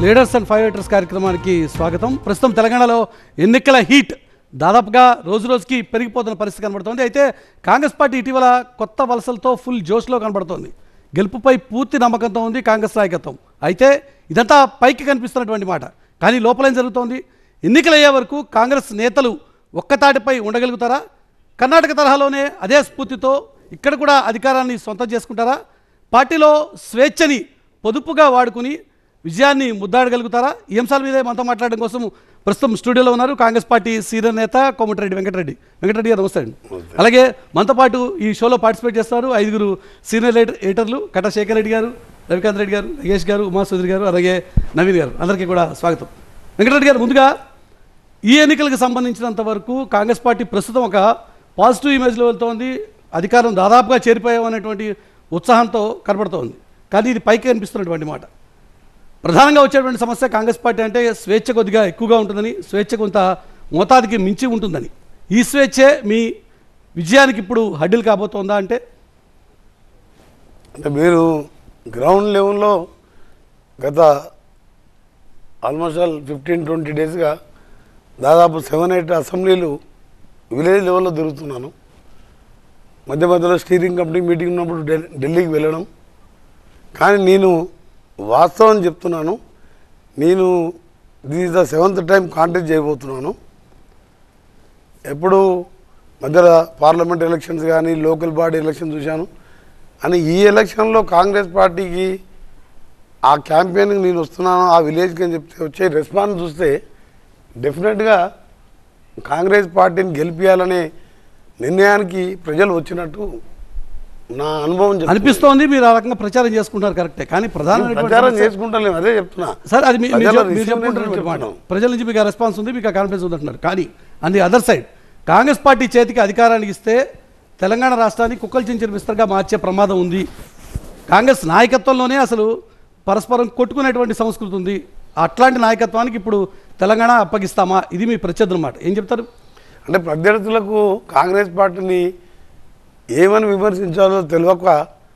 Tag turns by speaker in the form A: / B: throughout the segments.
A: Leaders and fighters కార్యక్రమానికి స్వాగతం ప్రస్తుతం తెలంగాణలో ఎన్నికల హీట్ దాదాపుగా రోజు రోజుకి పెరిగిపోతున్న పరిస్థితి కనబడుతోంది అయితే కాంగ్రెస్ పార్టీ ఇటీవల కొత్త వలసలతో ఫుల్ జోష్లో కనబడుతోంది గెలుపుపై పూర్తి నమ్మకంతో ఉంది కాంగ్రెస్ నాయకత్వం అయితే ఇదంతా పైకి కనిపిస్తున్నటువంటి మాట కానీ లోపల ఏం జరుగుతోంది ఎన్నికలయ్యే వరకు కాంగ్రెస్ నేతలు ఒక్కతాటిపై ఉండగలుగుతారా కర్ణాటక తరహాలోనే అదే స్ఫూర్తితో ఇక్కడ కూడా అధికారాన్ని సొంతం చేసుకుంటారా పార్టీలో స్వేచ్ఛని పొదుపుగా వాడుకుని విజయాన్ని ముద్దాడగలుగుతారా ఈ అంశాల మీదే మనతో మాట్లాడడం కోసం ప్రస్తుతం స్టూడియోలో ఉన్నారు కాంగ్రెస్ పార్టీ సీనియర్ నేత కోమటిరెడ్డి వెంకటరెడ్డి వెంకటరెడ్డి గారు నమస్తే అండి అలాగే మనతో పాటు ఈ షోలో పార్టిసిపేట్ చేస్తారు ఐదుగురు సీనియర్ ఎడిటర్- ఎడిటర్లు కటా శేఖర్ రెడ్డి గారు రవికాంత్ రెడ్డి గారు నగేష్ గారు ఉమా సుధీర్ గారు అలాగే నవీన్ గారు అందరికీ కూడా స్వాగతం వెంకటరెడ్డి గారు ముందుగా ఈ ఎన్నికలకు సంబంధించినంత వరకు కాంగ్రెస్ పార్టీ ప్రస్తుతం ఒక పాజిటివ్ ఇమేజ్లో వెళ్తోంది అధికారం దాదాపుగా చేరిపోయామనేటువంటి ఉత్సాహంతో కనబడుతోంది కానీ ఇది పైకి కనిపిస్తున్నటువంటి మాట ప్రధానంగా వచ్చేటువంటి సమస్య కాంగ్రెస్ పార్టీ అంటే స్వేచ్ఛ కొద్దిగా ఎక్కువగా ఉంటుందని స్వేచ్ఛ కొంత మోతాదికి మించి ఉంటుందని ఈ స్వేచ్ఛే మీ విజయానికి ఇప్పుడు హడ్డిల్ కాబోతోందా అంటే
B: అంటే మీరు గ్రౌండ్ లెవెల్లో గత ఆల్మోస్ట్ ఆల్ ఫిఫ్టీన్ ట్వంటీ డేస్గా దాదాపు సెవెన్ ఎయిట్ అసెంబ్లీలు విలేజ్ లెవెల్లో తిరుగుతున్నాను మధ్య మధ్యలో స్టీరింగ్ కమిటీ మీటింగ్ ఉన్నప్పుడు ఢిల్- ఢిల్లీకి వెళ్ళడం కానీ నేను వాస్తవం చెప్తున్నాను నేను this the seventh time contest చేయబోతున్నాను ఎప్పుడు మధ్యలో పార్లమెంట్ ఎలక్షన్స్ కానీ లోకల్ బాడీ ఎలక్షన్ చూశాను అని ఈ ఎలక్షన్లో కాంగ్రెస్ పార్టీకి ఆ క్యాంపెయిన్కి నేను వస్తున్నాను ఆ విలేజ్కి అని చెప్తే వచ్చే రెస్పాన్స్ చూస్తే డెఫినెట్గా కాంగ్రెస్ పార్టీని గెలిపించాలనే నిర్ణయానికి ప్రజలు వచ్చినట్టు నా అనుభవం చెప్తుంది.
A: అనిపిస్తోంది మీరు ఆ రకంగా ప్రచారం చేసుకుంటారు కరెక్టే కానీ ప్రధానమైనటువంటి
B: ప్రచారం
A: సమస్య-
B: చేసుకుంటాను అదే చెప్తున్నా
A: సార్ అది మీ- మీరు
B: ప్రజల
A: చెప్- మీరు
B: receive
A: చెప్పుకుంటున్నటువంటి
B: నుంచి
A: మాట
B: చెప్తున్నాను.
A: ప్రజల నుంచి మీకు ఆ రెస్పాన్స్ ఉంది మీకు ఆ కాన్ఫిడెన్స్ ఉంది అంటున్నారు కానీ on the other side Congress party చేతికి అధికారానికి ఇస్తే తెలంగాణ రాష్ట్రాన్ని కుక్కలు చించిన విస్తరగా మార్చే ప్రమాదం ఉంది కాంగ్రెస్ నాయకత్వంలోనే అసలు పరస్పరం కొట్టుకునేటువంటి సంస్కృతి ఉంది అట్లాంటి నాయకత్వానికి ఇప్పుడు తెలంగాణ అప్పగిస్తామా ఇది మీ ప్రత్యర్థుల మాట ఏం చెప్తారు
B: అంటే ప్రత్యర్థులకు కాంగ్రెస్ పార్టీని ఏమని విమర్శించాలో తెలియక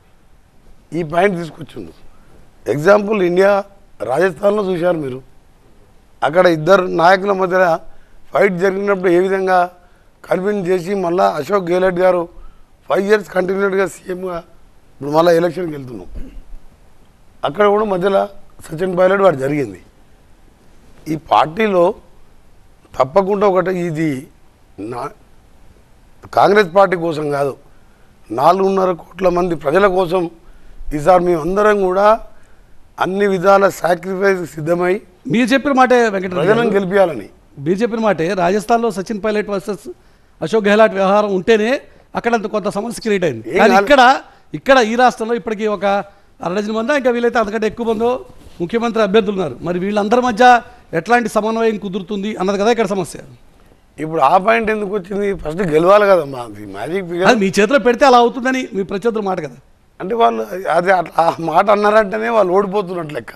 B: ఈ పాయింట్ తీసుకొచ్చిండు ఎగ్జాంపుల్ ఇండియా రాజస్థాన్లో చూశారు మీరు అక్కడ ఇద్దరు నాయకుల మధ్య ఫైట్ జరిగినప్పుడు ఏ విధంగా కన్విన్స్ చేసి మళ్ళీ అశోక్ గెహ్లోట్ గారు ఫైవ్ ఇయర్స్ కంటిన్యూడ్గా సీఎంగా ఇప్పుడు మళ్ళీ ఎలక్షన్కి వెళ్తున్నాం అక్కడ కూడా మధ్యలో సచిన్ పైలట్ వాడు జరిగింది ఈ పార్టీలో తప్పకుండా ఒకటి ఇది నా కాంగ్రెస్ పార్టీ కోసం కాదు నాలుగున్నర కోట్ల మంది ప్రజల కోసం ఈసారి మేము అందరం కూడా అన్ని విధాల సాక్రిఫైస్ సిద్ధమై
A: మీరు చెప్పిన మాటే వెంకటరెడ్డి
B: ప్రజలను
A: గారు.
B: గెలిపించాలని
A: మీరు చెప్పిన మాటే రాజస్థాన్లో సచిన్ పైలట్ వర్సెస్ అశోక్ గెహ్లాట్ వ్యవహారం ఉంటేనే అక్కడ అంత కొంత సమస్య క్రియేట్ అయింది
B: ఏం
A: కానీ
B: కాలే-
A: ఇక్కడ ఇక్కడ ఈ రాష్ట్రంలో ఇప్పటికీ ఒక అరడజన మందో ఇంకా వీలైతే అంతకంటే ఎక్కువ మందో ముఖ్యమంత్రి అభ్యర్థులు ఉన్నారు మరి వీళ్ళందరి మధ్య ఎట్లాంటి సమన్వయం కుదురుతుంది అన్నది కదా ఇక్కడ సమస్య
B: ఇప్పుడు ఆ పాయింట్ ఎందుకు వచ్చింది ఫస్ట్ గెలవాలి కదమ్మా అది మ్యాజిక్ ఫిగర్
A: అది మీ చేతిలో పెడితే అలా అవుతుందని మీ ప్రత్యర్థుల మాట కదా
B: అంటే వాళ్ళు అది అట్లా ఆ మాట అన్నారంటేనే వాళ్ళు ఓడిపోతున్నట్లు లెక్క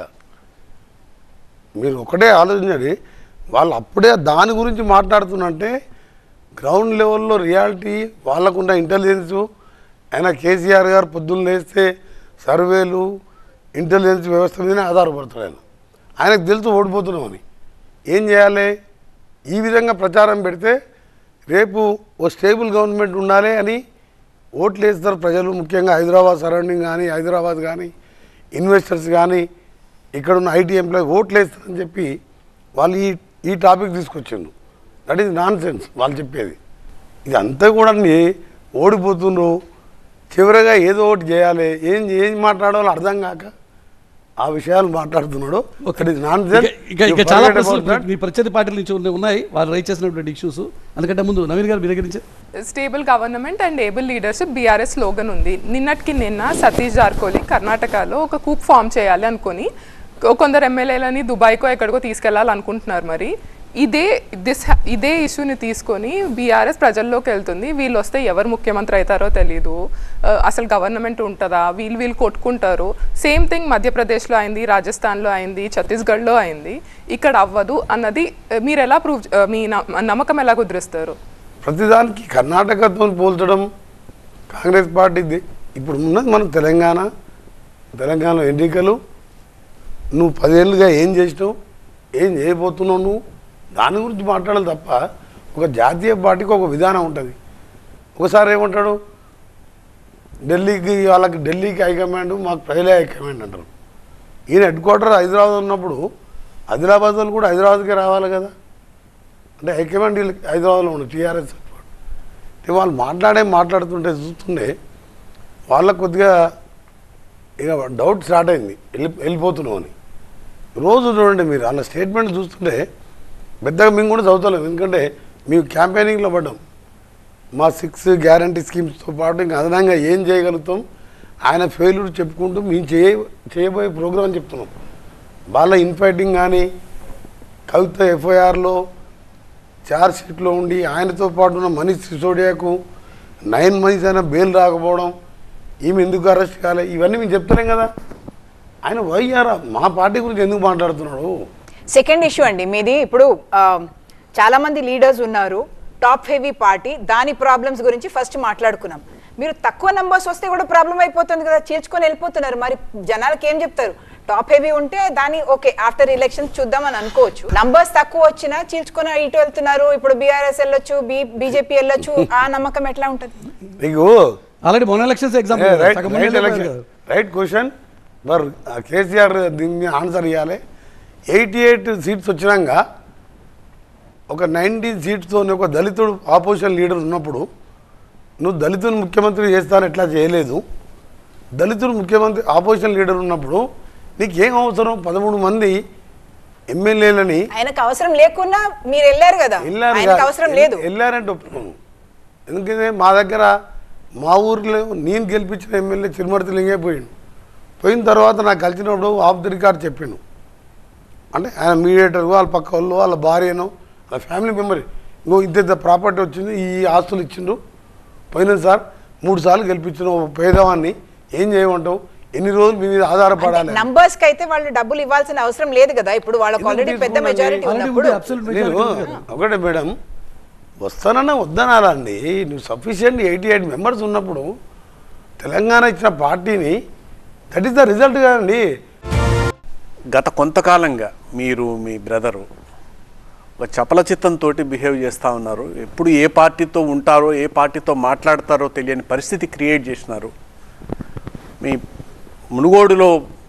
B: మీరు ఒకటే ఆలోచించండి వాళ్ళు అప్పుడే దాని గురించి మాట్లాడుతున్నంటే గ్రౌండ్ లెవెల్లో రియాలిటీ వాళ్ళకున్న ఇంటెలిజెన్స్ ఆయన కేసీఆర్ గారు పొద్దున్న లేస్తే సర్వేలు ఇంటెలిజెన్స్ వ్యవస్థ మీదనే ఆధారపడతాడు ఆయన ఆయనకు తెలుసు ఓడిపోతున్నామని ఏం చేయాలి ఈ విధంగా ప్రచారం పెడితే రేపు ఓ స్టేబుల్ గవర్నమెంట్ ఉండాలి అని ఓట్లు వేస్తారు ప్రజలు ముఖ్యంగా హైదరాబాద్ సరౌండింగ్ కానీ హైదరాబాద్ కానీ ఇన్వెస్టర్స్ కానీ ఇక్కడ ఉన్న ఐటీ ఎంప్లాయీ ఓట్లు వేస్తారని చెప్పి వాళ్ళు ఈ ఈ టాపిక్ తీసుకొచ్చిండు దట్ ఈజ్ నాన్ సెన్స్ వాళ్ళు చెప్పేది ఇది అంతా కూడా ఓడిపోతుండ్రు చివరిగా ఏదో ఒకటి చేయాలి ఏం ఏం మాట్లాడాలో అర్థం కాక ఆ విషయాలు మాట్లాడుతున్నాడు దట్ ఈజ్ నాన్
A: ఇక- ఇక ఇక చాలా ప్రశ్నలు మీ ప్రత్యర్థి పార్టీల నుంచి ఉన్న- ఉన్నాయి వాళ్ళు రైట్ చేసినటువంటి ఇష్యూస్ అందుకంటే ముందు నవీన్ గారు మీ దగ్గర నుంచి
C: stable government and able leadership BRS slogan ఉంది నిన్నటికి నిన్న సతీష్ జార్కోలి కర్ణాటకలో ఒక కూప్ ఫామ్ చేయాలి అనుకొని కొ- కొందరు ఎమ్మెల్యేలని దుబాయ్కో ఎక్కడికో తీసుకెళ్లాలనుకుంటున్నారు మరి ఇదే దిస్ ఇదే ఇష్యూని తీసుకొని బీఆర్ఎస్ ప్రజల్లోకి వెళ్తుంది వీళ్ళు వస్తే ఎవరు ముఖ్యమంత్రి అవుతారో తెలియదు ఆ, అసలు గవర్నమెంట్ ఉంటుందా వీళ్ళు వీళ్ళు కొట్టుకుంటారు సేమ్ థింగ్ మధ్యప్రదేశ్లో అయింది రాజస్థాన్లో అయింది ఛత్తీస్గఢ్లో అయింది ఇక్కడ అవ్వదు అన్నది ఆ, మీరు ఎలా ప్రూవ్ మీ నమ్మ- నమ్మకం ఎలా కుదిరిస్తారు
B: ప్రతిదానికి కర్ణాటకతో పోల్చడం కాంగ్రెస్ పార్టీ ది- ఇప్పుడు ఉన్నది మనం తెలంగాణ తెలంగాణలో ఎన్నికలు నువ్వు పదేళ్ళుగా ఏం చేసినావు ఏం చేయబోతున్నావు నువ్వు దాని గురించి మాట్లాడాలి తప్ప ఒక జాతీయ పార్టీకి ఒక విధానం ఉంటుంది ఒకసారి ఏమంటాడు ఢిల్లీకి వాళ్ళకి ఢిల్లీకి హైకమాండ్ మాకు ప్రజలే హైకమాండ్ అంటారు ఈయన హెడ్ క్వార్టర్ హైదరాబాద్ ఉన్నప్పుడు ఆదిలాబాద్ వాళ్ళు కూడా హైదరాబాద్కే రావాలి కదా అంటే హైకమాండ్ వీళ్ళకి హైదరాబాద్లో ఉండు టీఆర్ఎస్ అంటే వాళ్ళు మాట్లాడే మాట్లాడుతుంటే చూస్తుంటే వాళ్ళకు కొద్దిగా ఇక డౌట్ స్టార్ట్ అయింది వెళ్ళి వెళ్ళిపోతున్నాం అని రోజు చూడండి మీరు వాళ్ళ స్టేట్మెంట్ చూస్తుంటే పెద్దగా మేము కూడా చదువుతలేం ఎందుకంటే మేము క్యాంపెయినింగ్లో పడ్డాం మా సిక్స్ గ్యారంటీ స్కీమ్స్తో పాటు ఇంకా అదనంగా ఏం చేయగలుగుతాం ఆయన ఫెయిల్యూర్ చెప్పుకుంటూ మేము చేయ చేయబోయే ప్రోగ్రామ్ అని చెప్తున్నాం వాళ్ళ ఇన్ఫైటింగ్ కానీ కవిత ఎఫ్ఐఆర్లో చార్జ్ షీట్లో ఉండి ఆయనతో పాటు ఉన్న మనీష్ సిసోడియాకు నైన్ మంత్స్ అయినా బెయిల్ రాకపోవడం ఈమె ఎందుకు అరెస్ట్ కాలే ఇవన్నీ మేము చెప్తలేం కదా ఆయన వైఆర్ మా పార్టీ గురించి ఎందుకు మాట్లాడుతున్నాడు
D: సెకండ్ ఇష్యూ అండి మీది ఇప్పుడు ఆ, చాలా మంది లీడర్స్ ఉన్నారు టాప్ హెవీ పార్టీ దాని ప్రాబ్లమ్స్ గురించి ఫస్ట్ మాట్లాడుకున్నాం మీరు తక్కువ నంబర్స్ వస్తే కూడా ప్రాబ్లం అయిపోతుంది కదా చేర్చుకొని వెళ్ళిపోతున్నారు మరి జనాలకి ఏం చెప్తారు టాప్ హెవీ ఉంటే దాని ఓకే ఆఫ్టర్ ఎలక్షన్స్ చూద్దామని అనుకోవచ్చు నంబర్స్ తక్కువ వచ్చినా చీల్చుకొని ఇటు వెళ్తున్నారు ఇప్పుడు బీఆర్ఎస్ వెళ్ళొచ్చు బీ బీజేపీ వెళ్ళొచ్చు ఆ నమ్మకం ఎట్లా ఉంటుంది
B: నీకు
A: ఆల్రెడీ మొన్న elections exam
B: right right election right question మరి కేసీఆర్ దీన్ని ఆన్సర్ ఇవ్వాలి ఎయిటీ ఎయిట్ సీట్స్ వచ్చినాక ఒక నైన్టీన్ సీట్స్తో ఒక దళితుడు ఆపోజిషన్ లీడర్ ఉన్నప్పుడు నువ్వు దళితుని ముఖ్యమంత్రి చేస్తాను ఎట్లా చేయలేదు దళితుడు ముఖ్యమంత్రి ఆపోజిషన్ లీడర్ ఉన్నప్పుడు నీకు ఏం అవసరం పదమూడు మంది ఎమ్మెల్యేలని
D: ఆయనకు అవసరం లేకున్నా మీరు వెళ్ళారు కదా
B: వెళ్ళారు
D: ఆయనకు
B: కాదు.
D: అవసరం లేదు
B: వెళ్ళారంటే ఒప్పుకోను ఎందుకంటే మా దగ్గర మా ఊర్లో నేను గెలిపించిన ఎమ్మెల్యే చిరుమర్తి లింగే పోయిండు పోయిన తర్వాత నాకు కలిసినప్పుడు ఆఫ్ ది రికార్డ్ చెప్పిండు అంటే ఆయన మీడియేటర్ వాళ్ళ పక్క వాళ్ళు వాళ్ళ భార్యను వాళ్ళ ఫ్యామిలీ మెంబర్ ఇంకో ఇంత ఇంత ప్రాపర్టీ వచ్చింది ఈ ఆస్తులు ఇచ్చిండ్రు పోయిన సార్ మూడు సార్లు గెలిపించిన ఓ పేదవాన్ని ఏం చేయమంటావు ఎన్ని రోజులు మీ మీద ఆధారపడాలి
D: నంబర్స్ కి అయితే వాళ్ళు డబ్బులు ఇవ్వాల్సిన అవసరం లేదు కదా ఇప్పుడు వాళ్ళకి
B: ఎందుకు
D: ఆల్రెడీ పెద్ద
B: తీసుకున్నారండి?
D: మెజారిటీ
A: Already
D: ఉన్నప్పుడు
A: ఉంది, absolute majority
B: నేను
A: ఉంది కదా.
B: ఒకటే మేడం వస్తానన్నా వద్దనాలా అండి నువ్వు సఫిషియెంట్ ఎయిటీ ఎయిట్ మెంబర్స్ ఉన్నప్పుడు తెలంగాణ ఇచ్చిన పార్టీని దట్ ఈస్ ద రిజల్ట్ కదండి
E: గత కొంతకాలంగా మీరు మీ బ్రదరు ఒక చపల చిత్తంతో బిహేవ్ చేస్తూ ఉన్నారు ఎప్పుడు ఏ పార్టీతో ఉంటారో ఏ పార్టీతో మాట్లాడతారో తెలియని పరిస్థితి క్రియేట్ చేసినారు మీ మునుగోడులో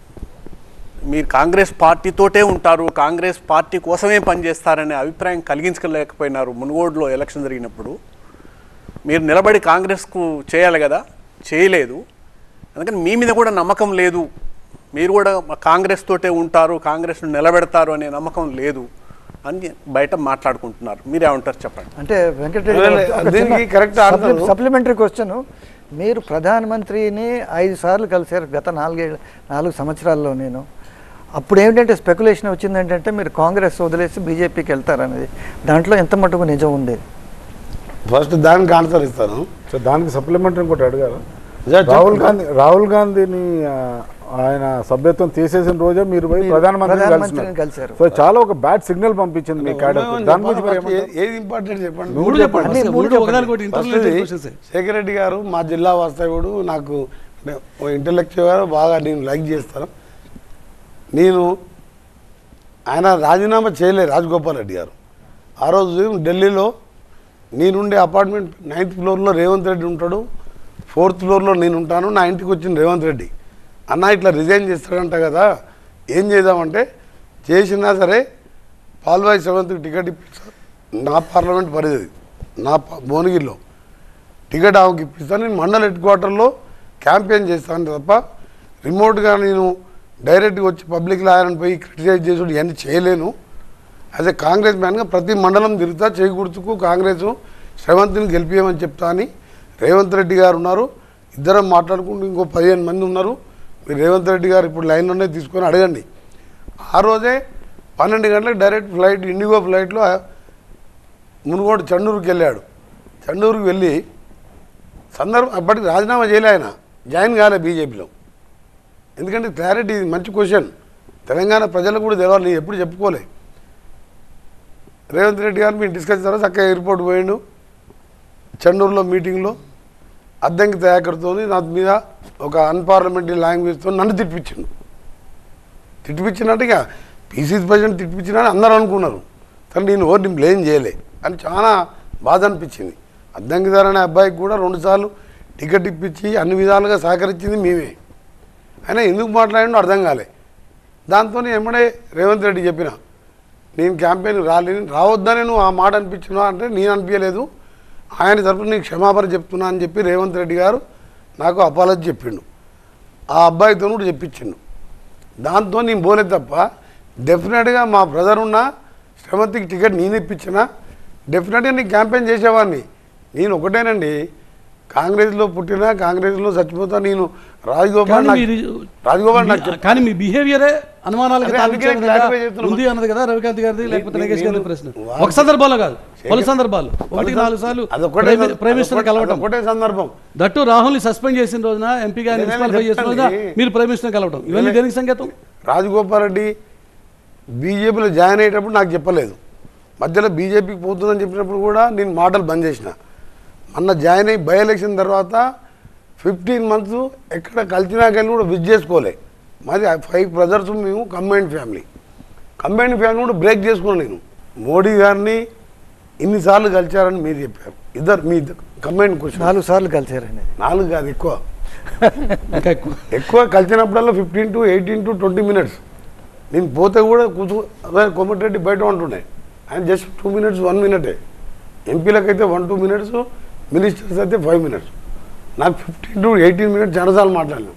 E: మీరు కాంగ్రెస్ పార్టీతోటే ఉంటారు కాంగ్రెస్ పార్టీ కోసమే పనిచేస్తారనే అభిప్రాయం కలిగించలేకపోయినారు మునుగోడులో ఎలక్షన్ జరిగినప్పుడు మీరు నిలబడి కాంగ్రెస్కు చేయాలి కదా చేయలేదు అందుకని మీ మీద కూడా నమ్మకం లేదు మీరు కూడా మా కాంగ్రెస్ తోటే ఉంటారు కాంగ్రెస్ను నిలబెడతారు అనే నమ్మకం లేదు అని బయట మాట్లాడుకుంటున్నారు మీరేమంటారు చెప్పండి
F: అంటే
B: లేదు, దీనికి correct answer.
F: సప్లిమెంటరీ క్వశ్చన్ మీరు ప్రధానమంత్రిని ఐదు సార్లు కలిశారు గత నాలుగేళ్ళు నాలుగు సంవత్సరాల్లో నేను అప్పుడు ఏంటంటే స్పెక్యులేషన్ వచ్చింది ఏంటంటే మీరు కాంగ్రెస్ వదిలేసి బీజేపీకి వెళ్తారనేది దాంట్లో ఎంత మటుకు నిజం ఉంది
B: ఫస్ట్ దానికి ఆన్సర్ ఇస్తాను
G: సో దానికి సప్లిమెంటరీ ఇంకోటి అడిగారు
B: యా, చెప్పు.
G: రాహుల్ గాంధీ రాహుల్ గాంధీని ఆ, ఆయన సభ్యత్వం తీసేసిన రోజే మీరు పోయి
F: మీరు
G: ప్రధానమంత్రిని
F: ప్రధానమంత్రిని
G: కలిసినారు
F: కలిశారు.
G: సో చాలా ఒక బ్యాడ్ సిగ్నల్ పంపించింది మీ క్యాడర్ దాని గురించి మరి
B: ఫస్ట్
G: ఏమంటారు?
B: ఏ- ఏది ఇంపార్టెంట్ చెప్పండి
A: మూడు చెప్పండి
F: అన్ని
A: అసలు
F: మూడు
A: మూడు ఒకదానికి ఒకటి
B: first
A: interview questions
B: Shekar Reddy garu మా జిల్లా వాస్తవుడు నాకు ఇంటలెక్చువల్ గారు బాగా నేను లైక్ చేస్తాను నేను ఆయన రాజీనామా చేయలేదు రాజగోపాల్ రెడ్డి గారు ఆ రోజు ఢిల్లీలో నేనుండే అపార్ట్మెంట్ నైన్త్ ఫ్లోర్లో రేవంత్ రెడ్డి ఉంటాడు ఫోర్త్ ఫ్లోర్లో నేను ఉంటాను నా ఇంటికి వచ్చిన రేవంత్ రెడ్డి అన్న ఇట్లా రిజైన్ చేస్తాడంట కదా ఏం చేద్దామంటే చేసినా సరే పాల్వాయి సెవెంత్కి టికెట్ ఇప్పిస్తాను నా పార్లమెంట్ పరిధి నా ప- భువనగిరిలో టికెట్ ఆమెకి ఇప్పిస్తాను నేను మండల హెడ్ క్వార్టర్లో క్యాంపెయిన్ చేస్తాను తప్ప రిమోట్గా నేను డైరెక్ట్గా వచ్చి పబ్లిక్ లాయర్ని పోయి క్రిటిసైజ్ చేసుడు ఇవన్నీ చేయలేను యాజ్ ఎ కాంగ్రెస్ మ్యాన్గా ప్రతి మండలం తిరుగుతా చేయి గుర్తుకు కాంగ్రెస్ శ్రవంతిని గెలిపించమని చెప్తా అని రేవంత్ రెడ్డి గారు ఉన్నారు ఇద్దరం మాట్లాడుకుంటూ ఇంకో పదిహేను మంది ఉన్నారు మీరు రేవంత్ రెడ్డి గారు ఇప్పుడు లైన్లోనే తీసుకొని అడగండి ఆ రోజే పన్నెండు గంటలకు డైరెక్ట్ ఫ్లైట్ ఇండిగో ఫ్లైట్లో మునుగోడు చండూరుకి వెళ్ళాడు చండూరుకి వెళ్ళి సందర్భం అప్పటికి రాజీనామా చేయలే ఆయన జాయిన్ కాలే బీజేపీలో ఎందుకంటే క్లారిటీ ఇది మంచి క్వశ్చన్ తెలంగాణ ప్రజలకు కూడా తెలవాలి నేను ఎప్పుడు చెప్పుకోలే రేవంత్ రెడ్డి గారు మేము డిస్కస్ తర్వాత చక్కగా ఎయిర్పోర్ట్ పోయిండు చెన్నూరులో మీటింగ్లో అద్దంకి దయాకర్తో నా మీద ఒక అన్పార్లమెంటరీ లాంగ్వేజ్తో నన్ను తిప్పించిండు తిట్టిపించినట్టుగా పీసీసీ ప్రెసిడెంట్ తిట్టిపించినా అని అందరూ అనుకున్నారు కానీ నేను ఎవరిని బ్లేమ్ చేయలే అని చాలా బాధ అనిపించింది అద్దంకిదార్ అనే అబ్బాయికి కూడా రెండుసార్లు టికెట్ ఇప్పించి అన్ని విధాలుగా సహకరించింది మేమే ఆయన ఎందుకు మాట్లాడిండో అర్థం కాలే దాంతో ఎమ్మడే రేవంత్ రెడ్డి చెప్పిన నేను క్యాంపెయిన్ రాలేని రావద్దని నువ్వు ఆ మాట అనిపించినా అంటే నేను అనిపించలేదు ఆయన తరపున నీకు క్షమాపణ చెప్తున్నా అని చెప్పి రేవంత్ రెడ్డి గారు నాకు అపాలజీ చెప్పిండు ఆ అబ్బాయితో కూడా చెప్పించిండు దాంతో నేను పోలేదు తప్ప డెఫినెట్గా మా బ్రదర్ ఉన్న శ్రవంతికి టికెట్ నేను ఇప్పించిన డెఫినెట్గా నేను క్యాంపెయిన్ చేసేవాడిని నేను ఒకటేనండి కాంగ్రెస్లో పుట్టినా కాంగ్రెస్లో చచ్చిపోతా నేను రాజగోపాల్
A: కానీ
B: నాకు-
A: మీరు
B: రాజగోపాల్ నాకు చెప్ప-
A: కానీ మీ బిహేవియరే అనుమానాలకు
B: అదే అందుకే
A: తావిచ్చే విధంగా
B: clarify చేస్తున్నాం.
A: ఉంది అన్నది కదా రవికాంత్ గారిది లేకపోతే
B: నే-
A: నగేష్ గారి
B: నేను-
A: ప్రశ్న
B: వా-
A: ఒక సందర్భంలో కాదు పలు సందర్భాలు ఒకటి నాలుగు సార్లు
B: అదొకటే
A: ప్రైమ్-
B: సం-
A: ప్రైమ్ మినిస్టర్
B: అదొకటే-
A: కలవటం
B: అదొకటే సందర్భం
A: దట్టు రాహుల్ ని సస్పెండ్ చేసిన రోజున ఎంపీగా
B: నేనే
A: డిస్క్వాలిఫై చేసిన రోజున
B: చెప్తాను.
A: మీరు ప్రైమ్ మినిస్టర్ కలవటం ఇవన్నీ దేనికి సంకేతం
B: రాజగోపాల్ రెడ్డి బీజేపీలో జాయిన్ అయ్యేటప్పుడు నాకు చెప్పలేదు మధ్యలో బీజేపీకి పోతుందని చెప్పినప్పుడు కూడా నేను మాటలు బంద్ చేసిన మొన్న జాయిన్ అయ్యి బై ఎలక్షన్ తర్వాత ఫిఫ్టీన్ మంత్స్ ఎక్కడ కలిసినా కానీ కూడా విజ్ చేసుకోలే మాది ఫైవ్ బ్రదర్స్ మేము కంబైన్డ్ ఫ్యామిలీ కంబైన్డ్ ఫ్యామిలీ కూడా బ్రేక్ చేసుకున్నాను నేను మోడీ గారిని ఇన్నిసార్లు కలిచారని మీరు చెప్పారు ఇద్దరు మీ కంబైన్డ్ క్వశ్చన్
F: నాలుగు సార్లు కలిసారండి
B: నాలుగు కాదు ఎక్కువ
A: ఇంకా ఎక్కువ
B: ఎక్కువ కలిసినప్పుడల్లా fifteen to eighteen to twenty minutes నేను పోతే కూడా కూర్చో అదే కోమటిరెడ్డి బయట ఉంటుండే ఆయన జస్ట్ టూ మినిట్స్ వన్ మినిటే ఎంపీలకు అయితే వన్ టూ మినిట్స్ మినిస్టర్స్ అయితే ఫైవ్ మినిట్స్ నాకు ఫిఫ్టీన్ టు ఎయిటీన్ మినిట్స్ జనసార్లు మాట్లాడినాం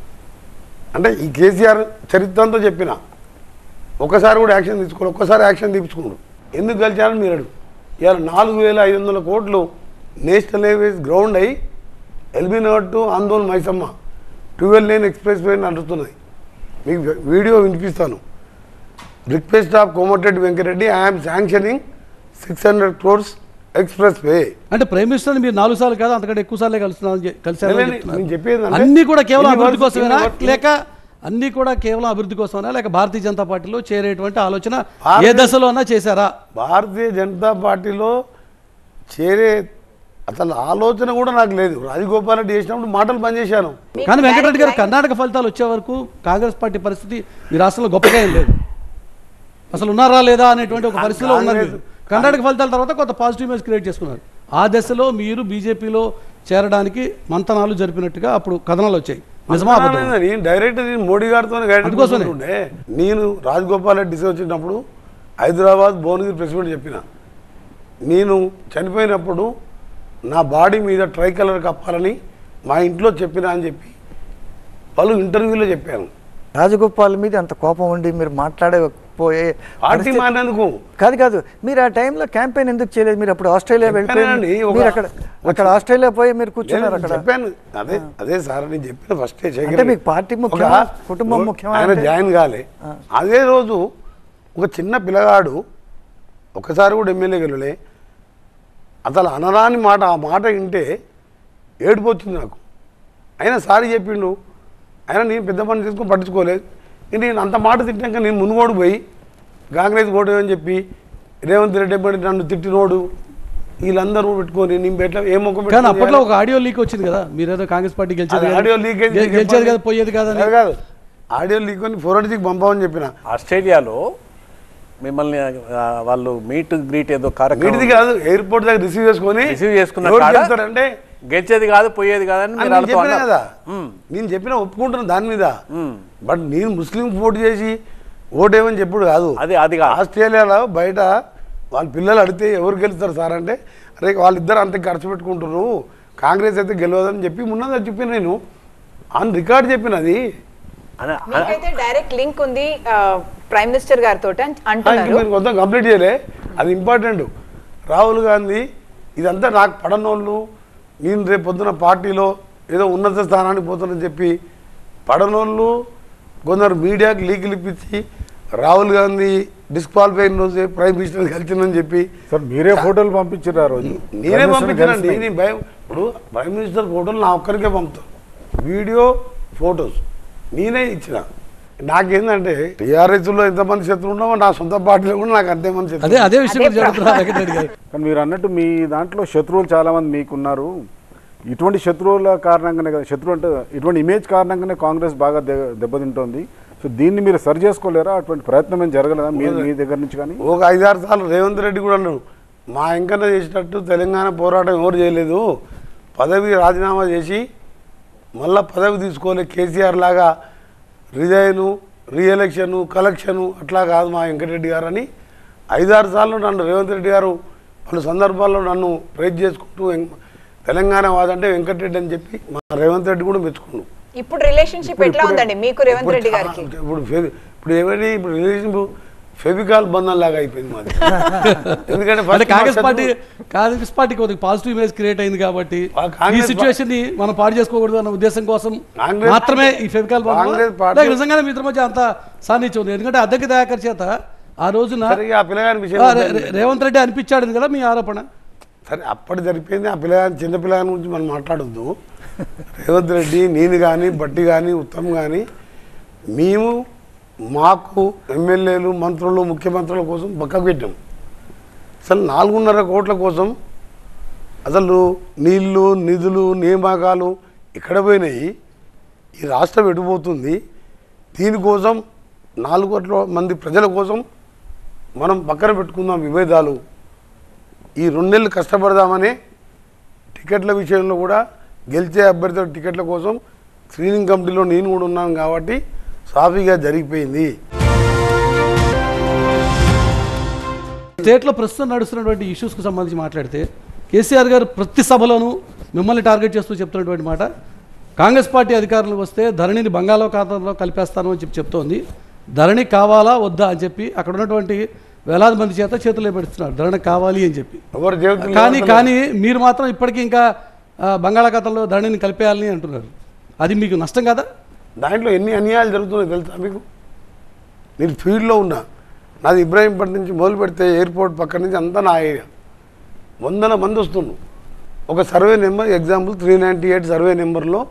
B: అంటే ఈ కేసీఆర్ చరిత్ర అంతా చెప్పిన ఒకసారి కూడా యాక్షన్ తీసుకోవాలి ఒక్కసారి యాక్షన్ తీపించుకున్నాడు ఎందుకు గెలిచారని మీరు అడుగు ఇవాళ నాలుగు వేల ఐదు వందల కోట్లు నేషనల్ హైవేస్ గ్రౌండ్ అయ్యి ఎల్బీ నగర్ టు ఆందోళన్ Maisamma twelve lane expressway నడుస్తున్నాయి మీకు వీడియో వినిపిస్తాను request of Komatireddy Venkareddy I'm sanctioning six hundred crores expressway
A: అంటే ప్రైమ్ మినిస్టర్ మీరు నాలుగు సార్లు కాదు అంతకంటే ఎక్కువ సార్లే కలుస్తున్నారు కలిసారని
B: లేదు,
A: చెప్తున్నారు.
B: నేను చెప్పేది అంటే
A: అన్ని కూడా కేవలం
B: ఇన్ని
A: అభివృద్ధి
B: వర్క్స్,
A: కోసమేనా
B: ఇన్ని వర్క్స్,
A: లేక అన్ని కూడా కేవలం అభివృద్ధి కోసమేనా లేక భారతీయ జనతా పార్టీలో చేరేటువంటి ఆలోచన ఏ
B: భారతీయ-
A: దశలో అన్నా చేశారా
B: భారతీయ జనతా పార్టీలో చేరే అసలు ఆలోచన కూడా నాకు లేదు రాజగోపాల్ రెడ్డి చేసినప్పుడు మాటలు బంద్ చేశాను
D: మీకు
A: కానీ వెంకటరెడ్డి గారు
D: direct line-
A: కర్ణాటక ఫలితాలు వచ్చే వరకు కాంగ్రెస్ పార్టీ పరిస్థితి మీ రాష్ట్రంలో గొప్పగా ఏం లేదు అసలు ఉన్నారా లేదా అనేటువంటి ఒక పరిస్థితిలో ఉన్నారు మీరు. కర్ణాటక ఫలితాల తర్వాత కొంత పాజిటివ్ ఇమేజ్ క్రియేట్ చేసుకున్నారు ఆ దశలో మీరు బీజేపీలో చేరడానికి మంతనాలు జరిపినట్టుగా అప్పుడు కథనాలు వచ్చాయి నిజమా అబద్ధమా?
B: నేను డైరెక్ట్ నేను మోడీ గారితో
A: అందుకోసమే.
B: ఉండే నేను రాజగోపాల్ రెడ్డి డిసైడ్ వచ్చినప్పుడు హైదరాబాద్ భువనగిరి ప్రెస్ మీట్ చెప్పిన నేను చనిపోయినప్పుడు నా బాడీ మీద ట్రై కలర్ కప్పాలని మా ఇంట్లో చెప్పిన అని చెప్పి పలు ఇంటర్వ్యూలో చెప్పాను
F: రాజగోపాల్ మీద అంత కోపం ఉండి మీరు మాట్లాడకపోయే
B: పార్టీ
F: పరిస్థితి-
B: మారినందుకు
F: కాదు కాదు మీరు ఆ టైంలో క్యాంపెయిన్ ఎందుకు చేయలేదు మీరు అప్పుడు ఆస్ట్రేలియా వెళ్ళిపోయి
B: చెప్పానండి, ఒక-
F: మీరు అక్కడ అక్కడ ఆస్ట్రేలియా పోయి మీరు కూర్చున్నారు
B: నేను
F: అక్కడ
B: చెప్పాను అదే అదే సార్ నేను చెప్పిన ఫస్ట్
F: అంటే మీకు పార్టీ ముఖ్యమా? కుటుంబం ముఖ్యమా
B: ఆయన
F: అంటే?
B: జాయిన్ కాలే అదే రోజు ఒక చిన్న పిల్లగాడు ఒకసారి కూడా ఎమ్మెల్యే గెలలే అసలు అనరాని మాట ఆ మాట వింటే ఏడుపు వచ్చింది నాకు అయినా సారి చెప్పిండు అయినా నేను పెద్ద పని తీసుకొని పట్టించుకోలేదు ఇంక నేను అంత మాట తిట్టాక నేను మునుగోడు పోయి కాంగ్రెస్ ఓటు అని చెప్పి రేవంత్ రెడ్డి ఎప్పటి నన్ను తిట్టినోడు వీళ్ళందరూ పెట్టుకొని నేను పెట్ల ఏ ముఖం
A: కానీ
B: పెట్టుకొని
A: అప్పట్లో ఒక ఆడియో లీక్ వచ్చింది కదా మీరేదో కాంగ్రెస్ పార్టీ గెలిచేది
B: అది
A: కాదు.
B: ఆడియో లీకేజ్
A: గె- గెలిచేది కదా పోయేది కాదని
B: కాదు, కాదు ఆడియో లీక్ అని ఫోరెన్సిక్ పంపమని చెప్పిన
E: ఆస్ట్రేలియాలో మిమ్మల్ని ఆ, వాళ్ళు మీట్ గ్రీట్ ఏదో
B: వీటిది
E: కార్యక్రమం
B: కాదు ఎయిర్పోర్ట్ దగ్గర రిసీవ్ చేసుకొని
E: రిసీవ్ చేసుకున్న
B: ఎవరు
E: కాడ
B: చెప్తారంటే
E: గెలిచేది కాదు పోయేది కాదని
B: అని
E: మీరు
B: నేను
E: వాళ్ళతో
B: చెప్పిన
E: అన్నారు.
B: కదా
E: మ్మ్.
B: నేను చెప్పిన ఒప్పుకుంటున్నా దాని మీద
E: మ్మ్.
B: బట్ నేను ముస్లిం ఓటు చేసి ఓటేమని చెప్పుడు కాదు
E: అది అది కాదు
B: ఆస్ట్రేలియాలో బయట వాళ్ళ పిల్లలు అడిగితే ఎవరు గెలుస్తారు సార్ అంటే అరే వాళ్ళిద్దరు అంత ఖర్చు పెట్టుకుంటున్నారు కాంగ్రెస్ అయితే గెలవదని చెప్పి మున్నది చెప్పిన నేను ఆన్ రికార్డ్ చెప్పినది
E: అన- అన-
D: మీకైతే డైరెక్ట్ లింక్ ఉంది ప్రైమ్ మినిస్టర్ గారితో
B: ఇంకా
D: అంటున్నారు
B: మీరు మొత్తం కంప్లీట్ చేయలే అది ఇంపార్టెంట్ రాహుల్ గాంధీ ఇదంతా నాకు పడనోళ్ళు నేను రేపు పొద్దున పార్టీలో ఏదో ఉన్నత స్థానానికి పోతానని చెప్పి పడనోళ్ళు కొందరు మీడియాకి లీకులు ఇప్పించి రాహుల్ గాంధీ డిస్క్వాలిఫై అయిన రోజే ప్రైమ్ మినిస్టర్ కలిసిందని చెప్పి
G: సార్ మీరే ఫోటోలు పంపించారు ఆ రోజు
B: నేనే
G: ప్రైమ్ మినిస్టర్
B: పంపించానండి
G: కలిసినాయి.
B: నేను భయం ఇప్పుడు ప్రైమ్ మినిస్టర్ ఫోటోలు నా ఒక్కరికే పంపుతాను వీడియో ఫొటోస్ నేనే ఇచ్చిన నాకేందంటే టీఆర్ఎస్లో ఎంతమంది శత్రువు ఉన్నామో నా సొంత పార్టీలో కూడా నాకు అంతేమంది
A: అదే
B: శత్రువు
A: అదే విషయం గురించి అడుగుతున్నా వెంకటరెడ్డి గారు
G: కానీ మీరు అన్నట్టు మీ దాంట్లో శత్రువులు చాలా మంది మీకున్నారు ఇటువంటి శత్రువుల కారణంగానే కదా శత్రువు అంటే ఇటువంటి ఇమేజ్ కారణంగానే కాంగ్రెస్ బాగా దె- దెబ్బతింటోంది సో దీన్ని మీరు సరి చేసుకోలేరా అటువంటి ప్రయత్నం ఏం జరగలేదా మీ మీ దగ్గర నుంచి కానీ
B: ఒక ఐదారు సార్లు రేవంత్ రెడ్డి కూడా అన్నాడు మా ఇంకన్నా చేసినట్టు తెలంగాణ పోరాటం ఎవరు చేయలేదు పదవి రాజీనామా చేసి మళ్ళా పదవి తీసుకోలే కేసీఆర్ లాగా రిజైను రీఎలక్షను కలెక్షను అట్లా కాదు మా వెంకటరెడ్డి గారు అని ఐదారు సార్లు నన్ను రేవంత్ రెడ్డి గారు పలు సందర్భాల్లో నన్ను ప్రైజ్ చేసుకుంటూ వెం- తెలంగాణ వాదంటే వెంకటరెడ్డి అని చెప్పి మా రేవంత్ రెడ్డి కూడా మెచ్చుకున్నాడు
D: ఇప్పుడు రిలేషన్షిప్ ఎట్లా ఉందండి మీకు రేవంత్ రెడ్డి గారికి
B: ఇప్పుడు ఇప్పుడు ఫెవి- ఇప్పుడు ఏమైనా ఇప్పుడు రిలేషన్ ఫెవికాల్ బంధం లాగా అయిపోయింది మాది ఎందుకంటే
A: అంటే
B: first
A: కాంగ్రెస్
B: మా
A: పార్టీ
B: చదువు-
A: కాంగ్రెస్ పార్టీ కొద్దిగా పాజిటివ్ ఇమేజ్ క్రియేట్ అయింది కాబట్టి
B: ఆ
A: ఈ
B: కాంగ్రెస్
A: సిచ్యువేషన్ ని మనం పాడు చేసుకోకూడదు అన్న ఉద్దేశం కోసం
B: కాంగ్రెస్
A: మాత్రమే ఈ ఫెవికాల్
B: కాంగ్రెస్ పార్టీ-
A: నిజంగానే మీ ఇద్దరి మధ్య అంత సాన్నిధ్యం ఉంది ఎందుకంటే అద్దెకి దయాకర్ చేత ఆ రోజున
B: సరే ఇక ఆ పిల్లగాని విషయం
A: ఆ, రే- రే- రేవంత్ రెడ్డి అనిపించాడు కదా మీ ఆరోపణ
B: సరే అప్పటి జరిపోయింది ఆ పిల్లగాని చిన్న పిల్లగాని గురించి మనం మాట్లాడొద్దు రేవంత్ రెడ్డి నేను కానీ బట్టి కానీ ఉత్తమ్ కానీ మేము మాకు ఎమ్మెల్యేలు మంత్రులు ముఖ్యమంత్రుల కోసం పక్కకు పెట్టాం అసలు నాలుగున్నర కోట్ల కోసం అసలు నీళ్లు నిధులు నియామకాలు ఎక్కడ పోయినాయి ఈ రాష్ట్రం ఎటుపోతుంది దీనికోసం నాలుగు కోట్ల మంది ప్రజల కోసం మనం పక్కన పెట్టుకుందాం విభేదాలు ఈ రెండు నెలలు కష్టపడదామని టికెట్ల విషయంలో కూడా గెలిచే అభ్యర్థుల టికెట్ల కోసం స్క్రీనింగ్ కమిటీలో నేను కూడా ఉన్నాను కాబట్టి సాఫీగా జరిగిపోయింది
A: స్టేట్లో ప్రస్తుతం నడుస్తున్నటువంటి ఇష్యూస్కి సంబంధించి మాట్లాడితే కేసీఆర్ గారు ప్రతి సభలోనూ మిమ్మల్ని టార్గెట్ చేస్తూ చెప్తున్నటువంటి మాట కాంగ్రెస్ పార్టీ అధికారంలోకి వస్తే ధరణిని బంగాళాఖాతంలో కలిపేస్తాను అని చెప్పి చెప్తోంది ధరణి కావాలా వద్దా అని చెప్పి అక్కడ ఉన్నటువంటి వేలాది మంది చేత చేతులు పెడుతున్నారు ధరణి కావాలి అని చెప్పి
B: ఎవరు జీవితంలో
A: కానీ
B: ఎవరు
A: కానీ మీరు మాత్రం ఇప్పటికీ ఇంకా ఆ, బంగాళాఖాతంలో ధరణిని కలిపేయాలని అంటున్నారు అది మీకు నష్టం కదా
B: దాంట్లో ఎన్ని అన్యాయాలు జరుగుతున్నాయి తెలుసా మీకు నేను ఫీల్డ్లో ఉన్నా నాది ఇబ్రాహీంపట్నం నుంచి మొదలు పెడితే ఎయిర్పోర్ట్ పక్క నుంచి అంతా నా ఏరియా వందల మంది వస్తుండ్రు ఒక survey number example three ninety eight survey నెంబర్లో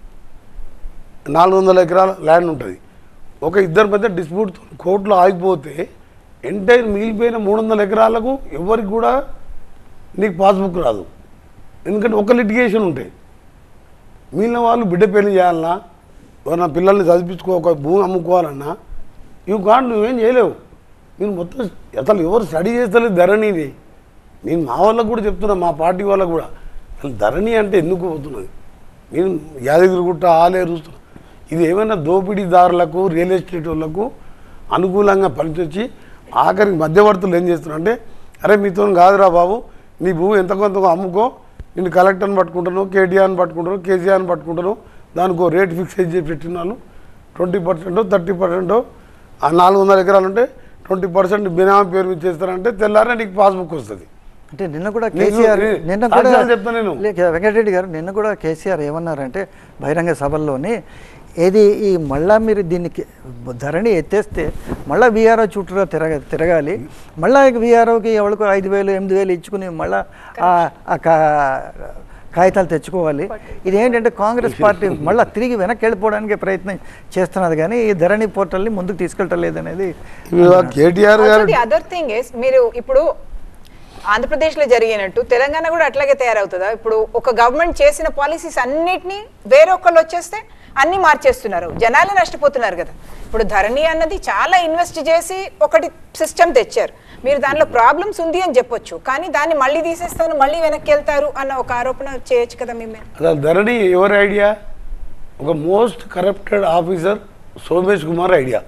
B: నాలుగు వందల ఎకరాల ల్యాండ్ ఉంటుంది ఒక ఇద్దరి మధ్య డిస్ప్యూట్ కోర్టులో ఆగిపోతే ఎంటైర్ మిగిలిపోయిన మూడు వందల ఎకరాలకు ఎవరికి కూడా నీకు పాస్బుక్ రాదు ఎందుకంటే ఒక లిటిగేషన్ ఉంటాయి మిగిలిన వాళ్ళు బిడ్డ పెళ్లి చేయాలన్నా ఎవరన్నా పిల్లల్ని చదివించుకో ఒక భూమి అమ్ముకోవాలన్నా ఇవి కాదు నువ్వేం చేయలేవు నేను మొత్తం అసలు ఎవరు స్టడీ చేస్తలేదు ధరణిని నేను మా వాళ్ళకు కూడా చెప్తున్నా మా పార్టీ వాళ్ళకు కూడా అసలు ధరణి అంటే ఎందుకు పోతున్నది నేను యాదగిరిగుట్ట ఆలేరు చూస్తున్నా ఇది ఏమైనా దోపిడీదారులకు రియల్ ఎస్టేట్ వాళ్ళకు అనుకూలంగా పనిచొచ్చి ఆఖరికి మధ్యవర్తులు ఏం చేస్తున్నారంటే అరే మీతో కాదురా బాబు నీ భూమి ఎంత కొంత అమ్ముకో నేను కలెక్టర్ని పట్టుకుంటాను కేటీఆర్ని పట్టుకుంటాను కేసీఆర్ని పట్టుకుంటాను దానికి ఒక రేట్ ఫిక్స్ చేసి పెట్టిన వాళ్ళు ట్వంటీ పర్సెంట్ థర్టీ పర్సెంట్ ఆ నాలుగు వందల ఎకరాలు ఉంటే ట్వంటీ పర్సెంట్ బినామీ పేరు మీద చేస్తారంటే తెల్లారే నీకు పాస్బుక్ వస్తుంది
F: అంటే నిన్న కూడా
B: నేను-
F: కేసీఆర్
B: నేను-
F: నిన్న కూడా
B: సాక్ష్యాలు చెప్తా నేను.
F: లేక వెంకటరెడ్డి గారు నిన్న కూడా కేసీఆర్ ఏమన్నారంటే బహిరంగ సభల్లోని ఏది ఈ మళ్ళా మీరు దీనికి ధరణి ఎత్తేస్తే మళ్ళీ వీఆర్ఓ చుట్టూ తిరగ తిరగాలి మళ్ళీ వీఆర్ఓకి ఎవరికి ఐదు వేలు ఎనిమిది వేలు ఇచ్చుకుని మళ్ళీ ఆ కా- కాగితాలు తెచ్చుకోవాలి ఇదేంటంటే కాంగ్రెస్ పార్టీ మళ్ళీ తిరిగి వెనక్కి వెళ్ళిపోవడానికి ప్రయత్నం చేస్తున్నది కానీ ఈ ధరణి పోర్టల్ని ముందుకు తీసుకెళ్ళలేదు అనేది
B: కేటీఆర్ గారు
D: అదర్ థింగ్ ఇస్ మీరు ఇప్పుడు ఆంధ్రప్రదేశ్లో జరిగినట్టు తెలంగాణ కూడా అట్లాగే తయారవుతుందా ఇప్పుడు ఒక గవర్నమెంట్ చేసిన పాలసీస్ అన్నిటినీ వేరొకళ్ళు వచ్చేస్తే అన్ని మార్చేస్తున్నారు జనాలే నష్టపోతున్నారు కదా ఇప్పుడు ధరణి అన్నది చాలా ఇన్వెస్ట్ చేసి ఒకటి సిస్టమ్ తెచ్చారు మీరు దానిలో ప్రాబ్లమ్స్ ఉంది అని చెప్పొచ్చు కానీ దాన్ని మళ్ళీ తీసేస్తాను మళ్ళీ వెనక్కి వెళ్తారు అన్న ఒక ఆరోపణ చేయొచ్చు కదా మీ మీద
B: అసలు ధరణి ఎవరి ఐడియా ఒక most corrupted officer Somesh Kumar idea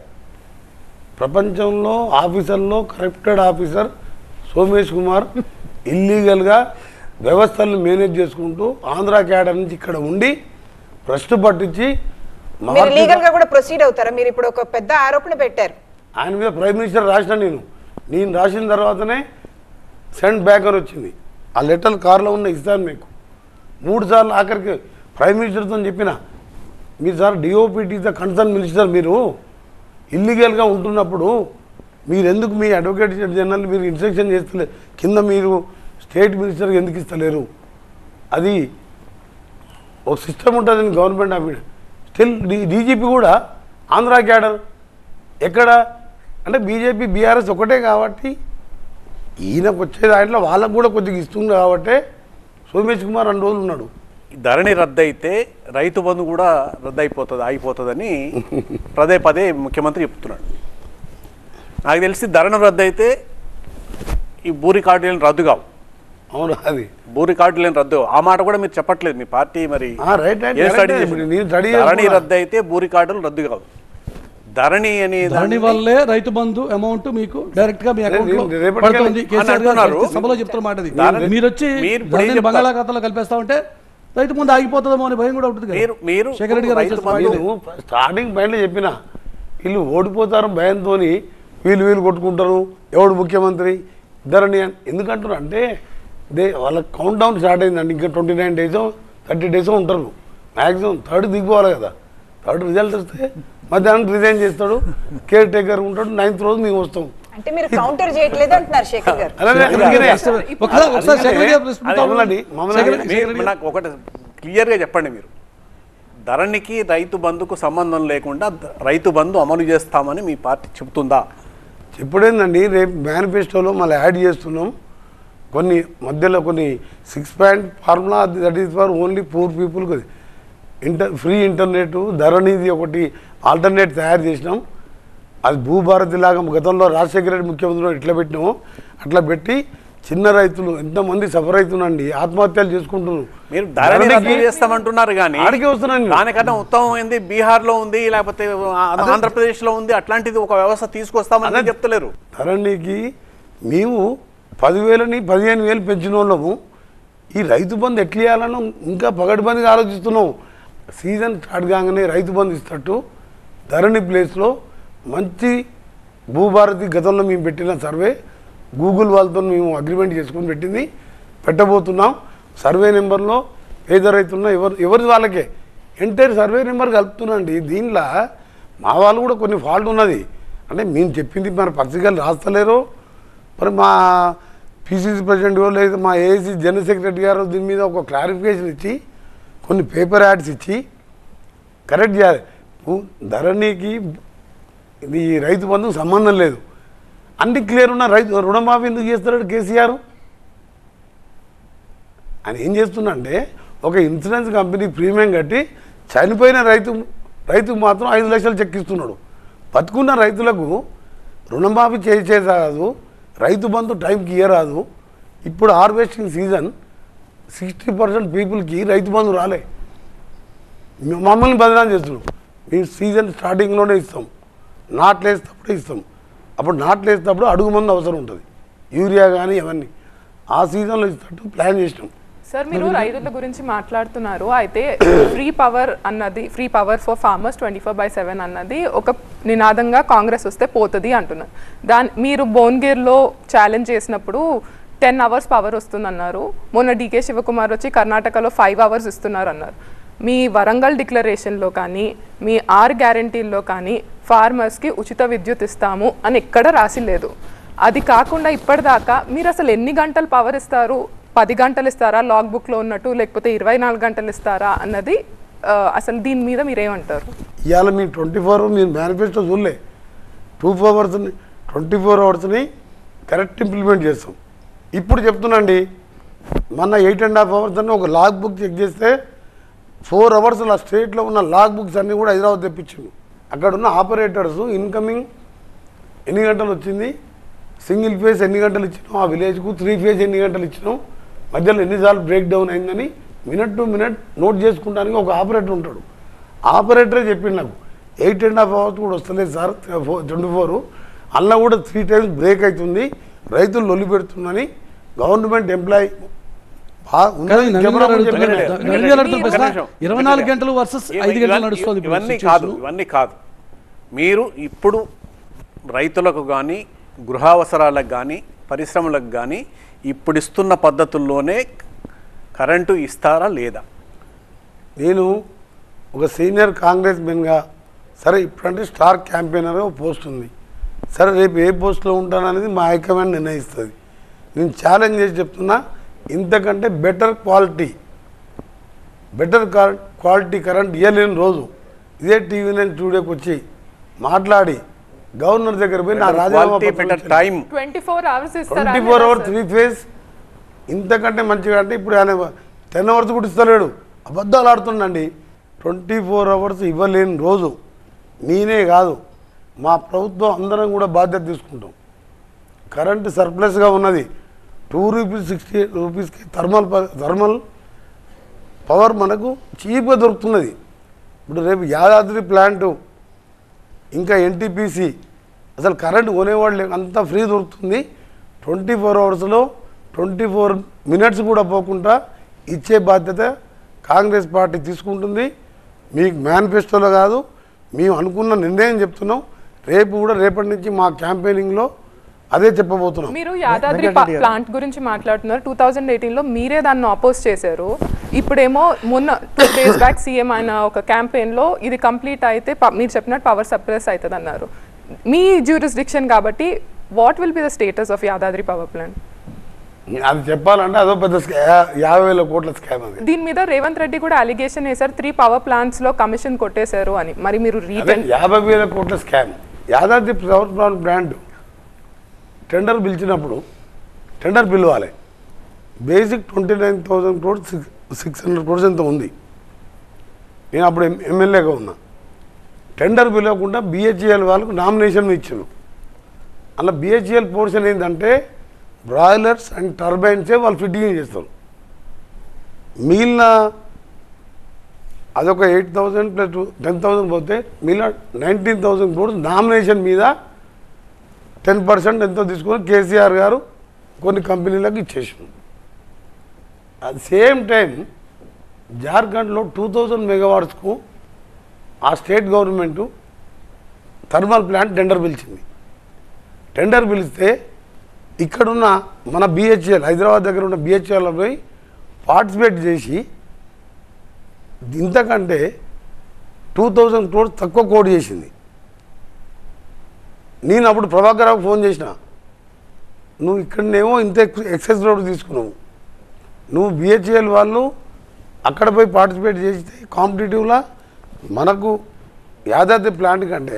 B: ప్రపంచంలో ఆఫీసర్లో కరప్టెడ్ ఆఫీసర్ సోమేష్ కుమార్ ఇల్లీగల్గా వ్యవస్థలను మేనేజ్ చేసుకుంటూ ఆంధ్ర క్యాడర్ నుంచి ఇక్కడ ఉండి భ్రష్టు పట్టించి
D: మీరు
B: మార్కెట్-
D: లీగల్ గా కూడా ప్రొసీడ్ అవుతారా మీరు ఇప్పుడు ఒక పెద్ద ఆరోపణ పెట్టారు
B: ఆయన మీద ప్రైమ్ మినిస్టర్ రాసిన నేను నేను రాసిన తర్వాతనే సెండ్ బ్యాక్ అని వచ్చింది ఆ లెటర్ కార్లో ఉన్న ఇస్తాను మీకు మూడు సార్లు ఆఖరికి ప్రైమ్ మినిస్టర్తో చెప్పిన మీరు sir DOPT the concern minister మీరు ఇల్లీగల్గా ఉంటున్నప్పుడు మీరు ఎందుకు మీ అడ్వకేట్ జనరల్ మీరు ఇన్స్ట్రక్షన్ చేస్తలేరు కింద మీరు స్టేట్ మినిస్టర్కి ఎందుకు ఇస్తలేరు అది ఒక సిస్టమ్ ఉంటుంది government of India still DGP కూడా ఆంధ్ర క్యాడర్ ఎక్కడ అంటే బీజేపీ బీఆర్ఎస్ ఒకటే కాబట్టి ఈయనకు వచ్చే దాంట్లో వాళ్ళకు కూడా కొద్దిగా ఇస్తుంది కాబట్టి సోమేష్ కుమార్ రెండు రోజులు ఉన్నాడు
E: ధరణి రద్దు అయితే రైతు బంధు కూడా రద్దు అయిపోతుంది అయిపోతుందని పదే పదే ముఖ్యమంత్రి చెప్తున్నాడు నాకు తెలిసి ధరణ రద్దు అయితే ఈ భూ రికార్డులను రద్దు కావు
B: అవును అది
E: భూ రికార్డులను రద్దు కావు. ఆ మాట కూడా మీరు చెప్పట్లేదు మీ పార్టీ మరి
B: ఆ, రైట్, రైట్,
E: ఏ
B: కరెక్టే.
E: స్టడీ
B: ఇప్పుడు
E: చేసింది?
B: నేను స్టడీ
E: ధరణి
B: చేసుకున్నా.
E: రద్దు అయితే భూ రికార్డులు రద్దు కావు ధరణి అనే
A: దాని
E: దాన్ని
A: వల్లే రైతు బంధు అమౌంట్ మీకు డైరెక్ట్ గా మీ అకౌంట్ లో
B: నేను రేపటికి
A: పడుతుంది
E: అని
A: కేసీఆర్ గారు
E: అంటున్నారు.
A: ప్రతి సభలో చెప్తున్న మాట ఇది
E: దాని-
A: మీరు వచ్చి
E: మీరు ఇప్పుడు ఏం
A: ధరణిని
E: చెప్తారు?
A: బంగాళాఖాతంలో కలిపేస్తా ఉంటే రైతు ముందు ఆగిపోతుందేమో అనే భయం కూడా ఉంటుంది కదా.
E: మీరు మీరు
A: శేఖర్ రెడ్డి గారు
E: రైతు
A: వచ్చేసి
E: బంధు
B: నేను స్టార్టింగ్ పాయింట్లో చెప్పిన వీళ్ళు ఓడిపోతారు భయంతో వీళ్ళు వీళ్ళు కొట్టుకుంటారు ఎవడు ముఖ్యమంత్రి ఇద్దరని అన్- ఎందుకంటారు అంటే దే వాళ్ళ కౌంట్ డౌన్ స్టార్ట్ అయిందండి ఇంకా twenty nine days thirty days ఉంటారు మ్యాక్సిమం థర్డ్ దిగిపోవాలి కదా థర్డ్ రిజల్ట్ వస్తే మధ్యాహ్నం రిజైన్ చేస్తాడు కేర్ టేకర్ ఉంటాడు నైన్త్ రోజు మేము వస్తాం
D: అంటే మీరు కౌంటర్ చేయట్లేదు అంటున్నారు శేఖర్ గారు
B: అలాగే అందుకనే
A: ఒకసారి ఒకసారి శేఖర్ రెడ్డి గారు ప్రశ్న
B: అదే మమ్మల్ని మమ్మల్ని
A: శేఖర్-
E: మీరు నాకు ఒకటి క్లియర్గా చెప్పండి మీరు ధరణికి రైతు బంధుకు సంబంధం లేకుండా ద- రైతు బంధు అమలు చేస్తామని మీ పార్టీ చెబుతుందా
B: ఇప్పుడేందండి రేపు మేనిఫెస్టోలో మళ్ళీ యాడ్ చేస్తున్నాం కొన్ని మధ్యలో కొన్ని six point formula that is for only poor people inter free internet ధరణిది ఒకటి ఆల్టర్నేట్ తయారు చేసినాం అది భూభారతి లాగా గతంలో రాజశేఖర రెడ్డి ముఖ్యమంత్రి ఎట్లా పెట్టినామో అట్లా పెట్టి చిన్న రైతులు ఎంతమంది సఫర్ అవుతున్నాండి ఆత్మహత్యలు చేసుకుంటున్నారు
E: మీరు ధరణి రద్దు
B: ధరణికి
E: చేస్తామంటున్నారు కానీ
B: ఆడికే వస్తున్నాను నేను.
E: దానికన్నా ఉత్తమం ఏంది బీహార్లో ఉంది లేకపోతే ఆ- ఆంధ్రప్రదేశ్లో ఉంది అట్లాంటిది ఒక వ్యవస్థ తీసుకొస్తామని
B: అదే.
E: చెప్తలేరు
B: ధరణికి మేము పదివేలని పదిహేను వేలు పెంచిన వాళ్ళము ఈ రైతు బంధు ఎట్లా ఇవ్వాలని ఇంకా పగటిబందిగా ఆలోచిస్తున్నాం సీజన్ స్టార్ట్ కాగానే రైతు బంధు ఇస్తట్టు ధరణి ప్లేస్లో మంచి భూభారతి గతంలో మేము పెట్టిన సర్వే గూగుల్ వాళ్ళతో మేము అగ్రిమెంట్ చేసుకొని పెట్టింది పెట్టబోతున్నాం సర్వే నెంబర్లో పేద రైతున్న ఎవరు ఎవరి వాళ్ళకే ఎంటైర్ సర్వే నెంబర్ కలుపుతున్నాండి దీనిలో మా వాళ్ళు కూడా కొన్ని ఫాల్ట్ ఉన్నది అంటే మేము చెప్పింది మన పత్రికలు రాస్తలేరు మరి మా పిసిసి ప్రెసిడెంట్ గారు లేదా మా ఏసీ జనరల్ సెక్రటరీ గారు దీని మీద ఒక క్లారిఫికేషన్ ఇచ్చి కొన్ని పేపర్ యాడ్స్ ఇచ్చి కరెక్ట్ చేయాలి ఊ- ధరణికి ఇది రైతు బంధుకు సంబంధం లేదు అన్ని క్లియర్ ఉన్న రైతు రుణమాఫీ ఎందుకు చేస్తున్నాడు కేసీఆర్ ఆయన ఏం చేస్తున్నా అంటే ఒక ఇన్సూరెన్స్ కంపెనీ ప్రీమియం కట్టి చనిపోయిన రైతు రైతుకు మాత్రం ఐదు లక్షలు చెక్కిస్తున్నాడు బతుకున్న రైతులకు రుణమాఫీ చేసే రాదు రైతు బంధు టైంకి ఇయ్యరాదు ఇప్పుడు హార్వెస్టింగ్ సీజన్ సిక్స్టీ పర్సెంట్ పీపుల్కి రైతు బంధు రాలే మ- మమ్మల్ని బదనాం చేస్తున్నాం మేము సీజన్ స్టార్టింగ్లోనే ఇస్తాం నాట్లు వేసేటప్పుడే ఇస్తాం అప్పుడు నాట్లు వేసేటప్పుడు అడుగు మంది అవసరం ఉంటుంది యూరియా కానీ అవన్నీ ఆ సీజన్లో ఇస్తట్టు ప్లాన్ చేసినాం
C: సార్ మీరు రైతుల గురించి మాట్లాడుతున్నారు అయితే ఫ్రీ పవర్ అన్నది free power for farmers twenty four by seven అన్నది ఒక నినాదంగా కాంగ్రెస్ వస్తే పోతుంది అంటున్నారు దాని మీరు భువనగిరిలో ఛాలెంజ్ చేసినప్పుడు టెన్ అవర్స్ పవర్ వస్తుందన్నారు మొన్న డీకే శివకుమార్ వచ్చి కర్ణాటకలో ఫైవ్ అవర్స్ ఇస్తున్నారు అన్నారు మీ వరంగల్ డిక్లరేషన్లో కానీ మీ ఆర్ గ్యారంటీల్లో కానీ ఫార్మర్స్కి ఉచిత విద్యుత్ ఇస్తాము అని ఎక్కడ రాసి లేదు అది కాకుండా ఇప్పటిదాకా మీరు అసలు ఎన్ని గంటలు పవర్ ఇస్తారు పది గంటలు ఇస్తారా లాగ్ బుక్లో ఉన్నట్టు లేకపోతే ఇరవై నాలుగు గంటలు ఇస్తారా అన్నది ఆ, అసలు దీని మీద మీరేమంటారు
B: ఇవాళ మీ ట్వంటీ ఫోర్ మీరు మేనిఫెస్టో చూడలే టూ ఫోర్ అవర్స్ని ట్వంటీ ఫోర్ అవర్స్ని కరెక్ట్ ఇంప్లిమెంట్ చేస్తాం ఇప్పుడు చెప్తున్నాండి మొన్న ఎయిట్ అండ్ హాఫ్ అవర్స్ అని ఒక లాగ్ బుక్ చెక్ చేస్తే ఫోర్ అవర్స్ ఆ స్టేట్లో ఉన్న లాగ్ బుక్స్ అన్నీ కూడా హైదరాబాద్ తెప్పించింది అక్కడ ఉన్న ఆపరేటర్స్ ఇన్కమింగ్ ఎన్ని గంటలు వచ్చింది సింగిల్ ఫేజ్ ఎన్ని గంటలు ఇచ్చినాం ఆ విలేజ్కు త్రీ ఫేజ్ ఎన్ని గంటలు ఇచ్చినాం మధ్యలో ఎన్నిసార్లు బ్రేక్ డౌన్ అయిందని మినిట్ టు మినిట్ నోట్ చేసుకుంటానికి ఒక ఆపరేటర్ ఉంటాడు ఆపరేటరే చెప్పిండు నాకు ఎయిట్ అండ్ హాఫ్ అవర్స్ కూడా వస్తలేదు సార్ ట్వంటీ ఫోర్ అలా కూడా త్రీ టైమ్స్ బ్రేక్ అవుతుంది రైతులు లొల్లి పెడుతుందని గవర్నమెంట్ ఎంప్లాయీ
A: కానీ నవీన్ గారు అడుగుతున్న-
E: వెంకటరెడ్డి,
A: నవీన్ గారు అడుగుతున్న ప్రశ్న
E: ఒక్క నిమిషం.
A: ఇరవై నాలుగు గంటలు వర్సెస్
E: ఇవ-
A: ఐదు గంటలు
E: ఇవన్నీ-
A: నడుస్తుంది ఇప్పుడు
E: ఇవన్నీ
A: situation.
E: కాదు ఇవన్నీ కాదు మీరు ఇప్పుడు రైతులకు కానీ గృహావసరాలకు కానీ పరిశ్రమలకు కానీ ఇప్పుడు ఇస్తున్న పద్ధతుల్లోనే కరెంటు ఇస్తారా లేదా
B: నేను ఒక సీనియర్ కాంగ్రెస్ మెన్గా సరే ఇప్పుడంటే స్టార్ క్యాంపెయినర్ ఒక పోస్ట్ ఉంది సరే రేపు ఏ పోస్ట్లో ఉంటాననేది మా హైకమాండ్ నిర్ణయిస్తుంది నేను ఛాలెంజ్ చేసి చెప్తున్నా ఇంతకంటే better quality better quality current ఇవ్వలేని రోజు ఇదే టీవీ నైన్ స్టూడియోకి వచ్చి మాట్లాడి గవర్నర్ దగ్గర పోయి నా రాజీనామా
E: క్వాలిటీ
B: పత్రం
E: బెటర్
B: ఇచ్చాను.
E: టైం
C: ట్వంటీ ఫోర్ అవర్స్ ఇస్తారా
B: twenty four hours three phase ఇంతకంటే మంచిగా అంటే ఇప్పుడు ఆయన టెన్ అవర్స్ కూడా ఇస్తలేడు అబద్ధాలు ఆడుతుండండి ట్వంటీ ఫోర్ అవర్స్ ఇవ్వలేని రోజు నేనే కాదు మా ప్రభుత్వం అందరం కూడా బాధ్యత తీసుకుంటాం కరెంట్ సర్ప్లస్గా ఉన్నది టూ రూపీస్ సిక్స్టీ రూపీస్కి థర్మల్ ప- థర్మల్ పవర్ మనకు చీప్గా దొరుకుతున్నది ఇప్పుడు రేపు యాదాద్రి ప్లాంటు ఇంకా ఎన్టీపీసీ అసలు కరెంట్ కొనేవాళ్ళు లేక అంత ఫ్రీ దొరుకుతుంది ట్వంటీ ఫోర్ అవర్స్లో ట్వంటీ ఫోర్ మినిట్స్ కూడా పోకుండా ఇచ్చే బాధ్యత కాంగ్రెస్ పార్టీ తీసుకుంటుంది మీకు మేనిఫెస్టోలో కాదు మేము అనుకున్న నిర్ణయం చెప్తున్నాం రేపు కూడా రేపటి నుంచి మా క్యాంపెయినింగ్లో అదే చెప్పబోతున్నాం
C: మీరు యాదాద్రి
F: వెంకటరెడ్డి గారు.
C: ప్లాంట్ గురించి మాట్లాడుతున్నారు టూ థౌజండ్ ఎయిటీన్లో మీరే దాన్ని అపోజ్ చేశారు ఇప్పుడేమో మొన్న టూ డేస్ బ్యాక్ సీఎం ఆయన ఒక క్యాంపెయిన్లో ఇది కంప్లీట్ అయితే ప- మీరు చెప్పినట్టు పవర్ సప్రెస్ అవుతుంది అన్నారు మీ జ్యూరిస్డిక్షన్ కాబట్టి what will be the status of Yadadri power plant
B: అది చెప్పాలంటే అదో పెద్ద స్కా- యాభై వేల కోట్ల స్కామ్ అది
C: దీని మీద రేవంత్ రెడ్డి కూడా అలిగేషన్ వేశారు త్రీ పవర్ ప్లాంట్స్ లో కమిషన్ కొట్టేశారు అని మరి మీరు
B: అదే
C: రీటెన్
B: యాభై వేల కోట్ల scam Yadadri power plant brand tender పిలిచినప్పుడు టెండర్ పిలవాలి basic twenty nine thousand crores six six hundred crores ఎంత ఉంది నేను అప్పుడు ఎమ్- ఎమ్మెల్యేగా ఉన్నా టెండర్ పిలవకుండా బిహెచ్ఎల్ వాళ్ళకు నామినేషన్ ఇచ్చారు అలా బిహెచ్ఎల్ పోర్షన్ ఏంటంటే బ్రాయిలర్స్ అండ్ టర్బైన్సే వాళ్ళు ఫిట్టింగ్ చేస్తారు మిగిలిన అదొక eight thousand plus ten thousand పోతే మిగిలిన నైన్టీన్ థౌజండ్ క్రోడ్స్ నామినేషన్ మీద టెన్ పర్సెంట్ ఎంతో తీసుకొని కేసీఆర్ గారు కొన్ని కంపెనీలకు ఇచ్చేసారు అట్ సేమ్ టైం జార్ఖండ్లో టూ థౌజండ్ మెగావాట్స్కు ఆ state government thermal plant tender పిలిచింది టెండర్ పిలిస్తే ఇక్కడున్న మన బిహెచ్ఎల్ హైదరాబాద్ దగ్గర ఉన్న బిహెచ్ఎల్ పోయి పార్టిసిపేట్ చేసి ఇంతకంటే టూ థౌజండ్ క్రోడ్స్ తక్కువ కోడ్ చేసింది నేను అప్పుడు ప్రభాకర్ రావు ఫోన్ చేసిన నువ్వు ఇక్కడనేమో ఇంత ఎక్సెస్ రోడ్ తీసుకున్నావు నువ్వు బిహెచ్ఎల్ వాళ్ళు అక్కడ పోయి పార్టిసిపేట్ చేస్తే కాంపిటేటివ్లా మనకు యాదాద్రి ప్లాంట్ కంటే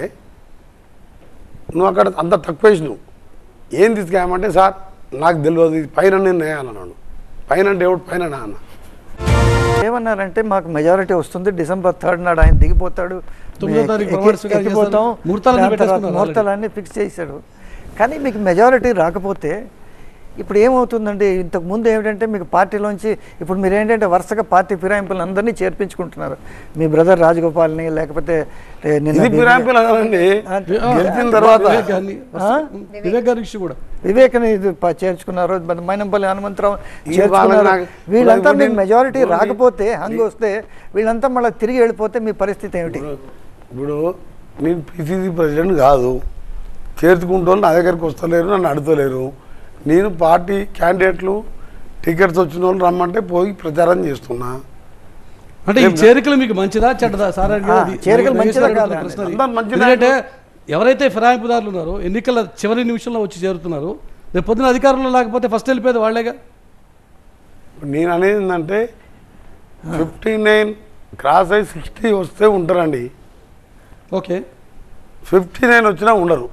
B: నువ్వు అక్కడ అంత తక్కువ వేసినావు ఏం తీసుకెళ్ళమంటే సార్ నాకు తెలియదు ఇది పైన నేను వేయాలన్నాడు పైన అంటే ఎవడు పైన నా అన్న
F: ఏమన్నారంటే మాకు మెజారిటీ వస్తుంది డిసెంబర్ థర్డ్ నాడు ఆయన దిగిపోతాడు
A: తొమ్మిదో
F: మేము
A: తారీఖు
F: ఎక్కి-
A: ప్రమాణ స్వీకారం
F: ఎక్కిపోతాం
A: చేస్తారు. ముహూర్తాలన్నీ
F: దాని తర్వాత
A: పెట్టేసుకున్నారు
F: ముహూర్తాలన్నీ ఫిక్స్ చేశాడు కానీ మీకు మెజారిటీ రాకపోతే ఇప్పుడు ఏమవుతుందండి ఇంతకు ముందు ఏమిటంటే మీకు పార్టీలోంచి ఇప్పుడు మీరు ఏంటంటే వరుసగా పార్టీ ఫిరాయింపులను అందరినీ చేర్పించుకుంటున్నారు మీ బ్రదర్ రాజగోపాల్ని లేకపోతే ఏ, నిన్న
B: ఇది
F: బి-
B: పిరాంపిల్ కదండి
F: ఆ,
B: గెలిచిన తర్వాత
A: వివేక్ గారిని వివేక్ గారి ఇష్యూ కూడా
F: వివేక్ని ఇది ప- చేర్చుకున్నారు మన మైనంపల్లి హనుమంతరావు
B: ఈ
F: చేర్చుకున్నారు
B: వాళ్ళకి నాకు-
F: వీళ్ళంతా
B: ఇప్పుడు
F: మీకు మెజారిటీ
B: ఇప్పుడు
F: రాకపోతే హంగ్ వస్తే వీళ్ళంతా మళ్ళీ తిరిగి వెళ్ళిపోతే మీ పరిస్థితి ఏమిటి
B: ఇప్పుడు నేను పిసిసి ప్రెసిడెంట్ కాదు చేర్చుకుంటూ నా దగ్గరికి వస్తలేరు నన్ను అడుగుతలేరు నేను పార్టీ క్యాండిడేట్లు టికెట్స్ వచ్చిన వాళ్ళు రమ్మంటే పోయి ప్రచారం చేస్తున్నా
A: అంటే ఈ చేరికలు మీకు మంచిదా చెడ్డదా సార్
F: ఆ, చేరికలు మంచిదా కాదా?
B: అందరూ మంచిదే.
A: ఎందుకంటే ఎవరైతే ఫిరాయింపుదారులు ఉన్నారో ఎన్నికల చివరి నిమిషంలో వచ్చి చేరుతున్నారు రేపు పొద్దున అధికారంలో లేకపోతే ఫస్ట్ వెళ్ళిపోయేది వాళ్ళేగా
B: ఇప్పుడు నేను అనేది ఏంటంటే ఫిఫ్టీ నైన్ క్రాస్ అయి సిక్స్టీ వస్తే ఉంటారండి
A: ఓకే
B: ఫిఫ్టీ నైన్ వచ్చినా ఉండరు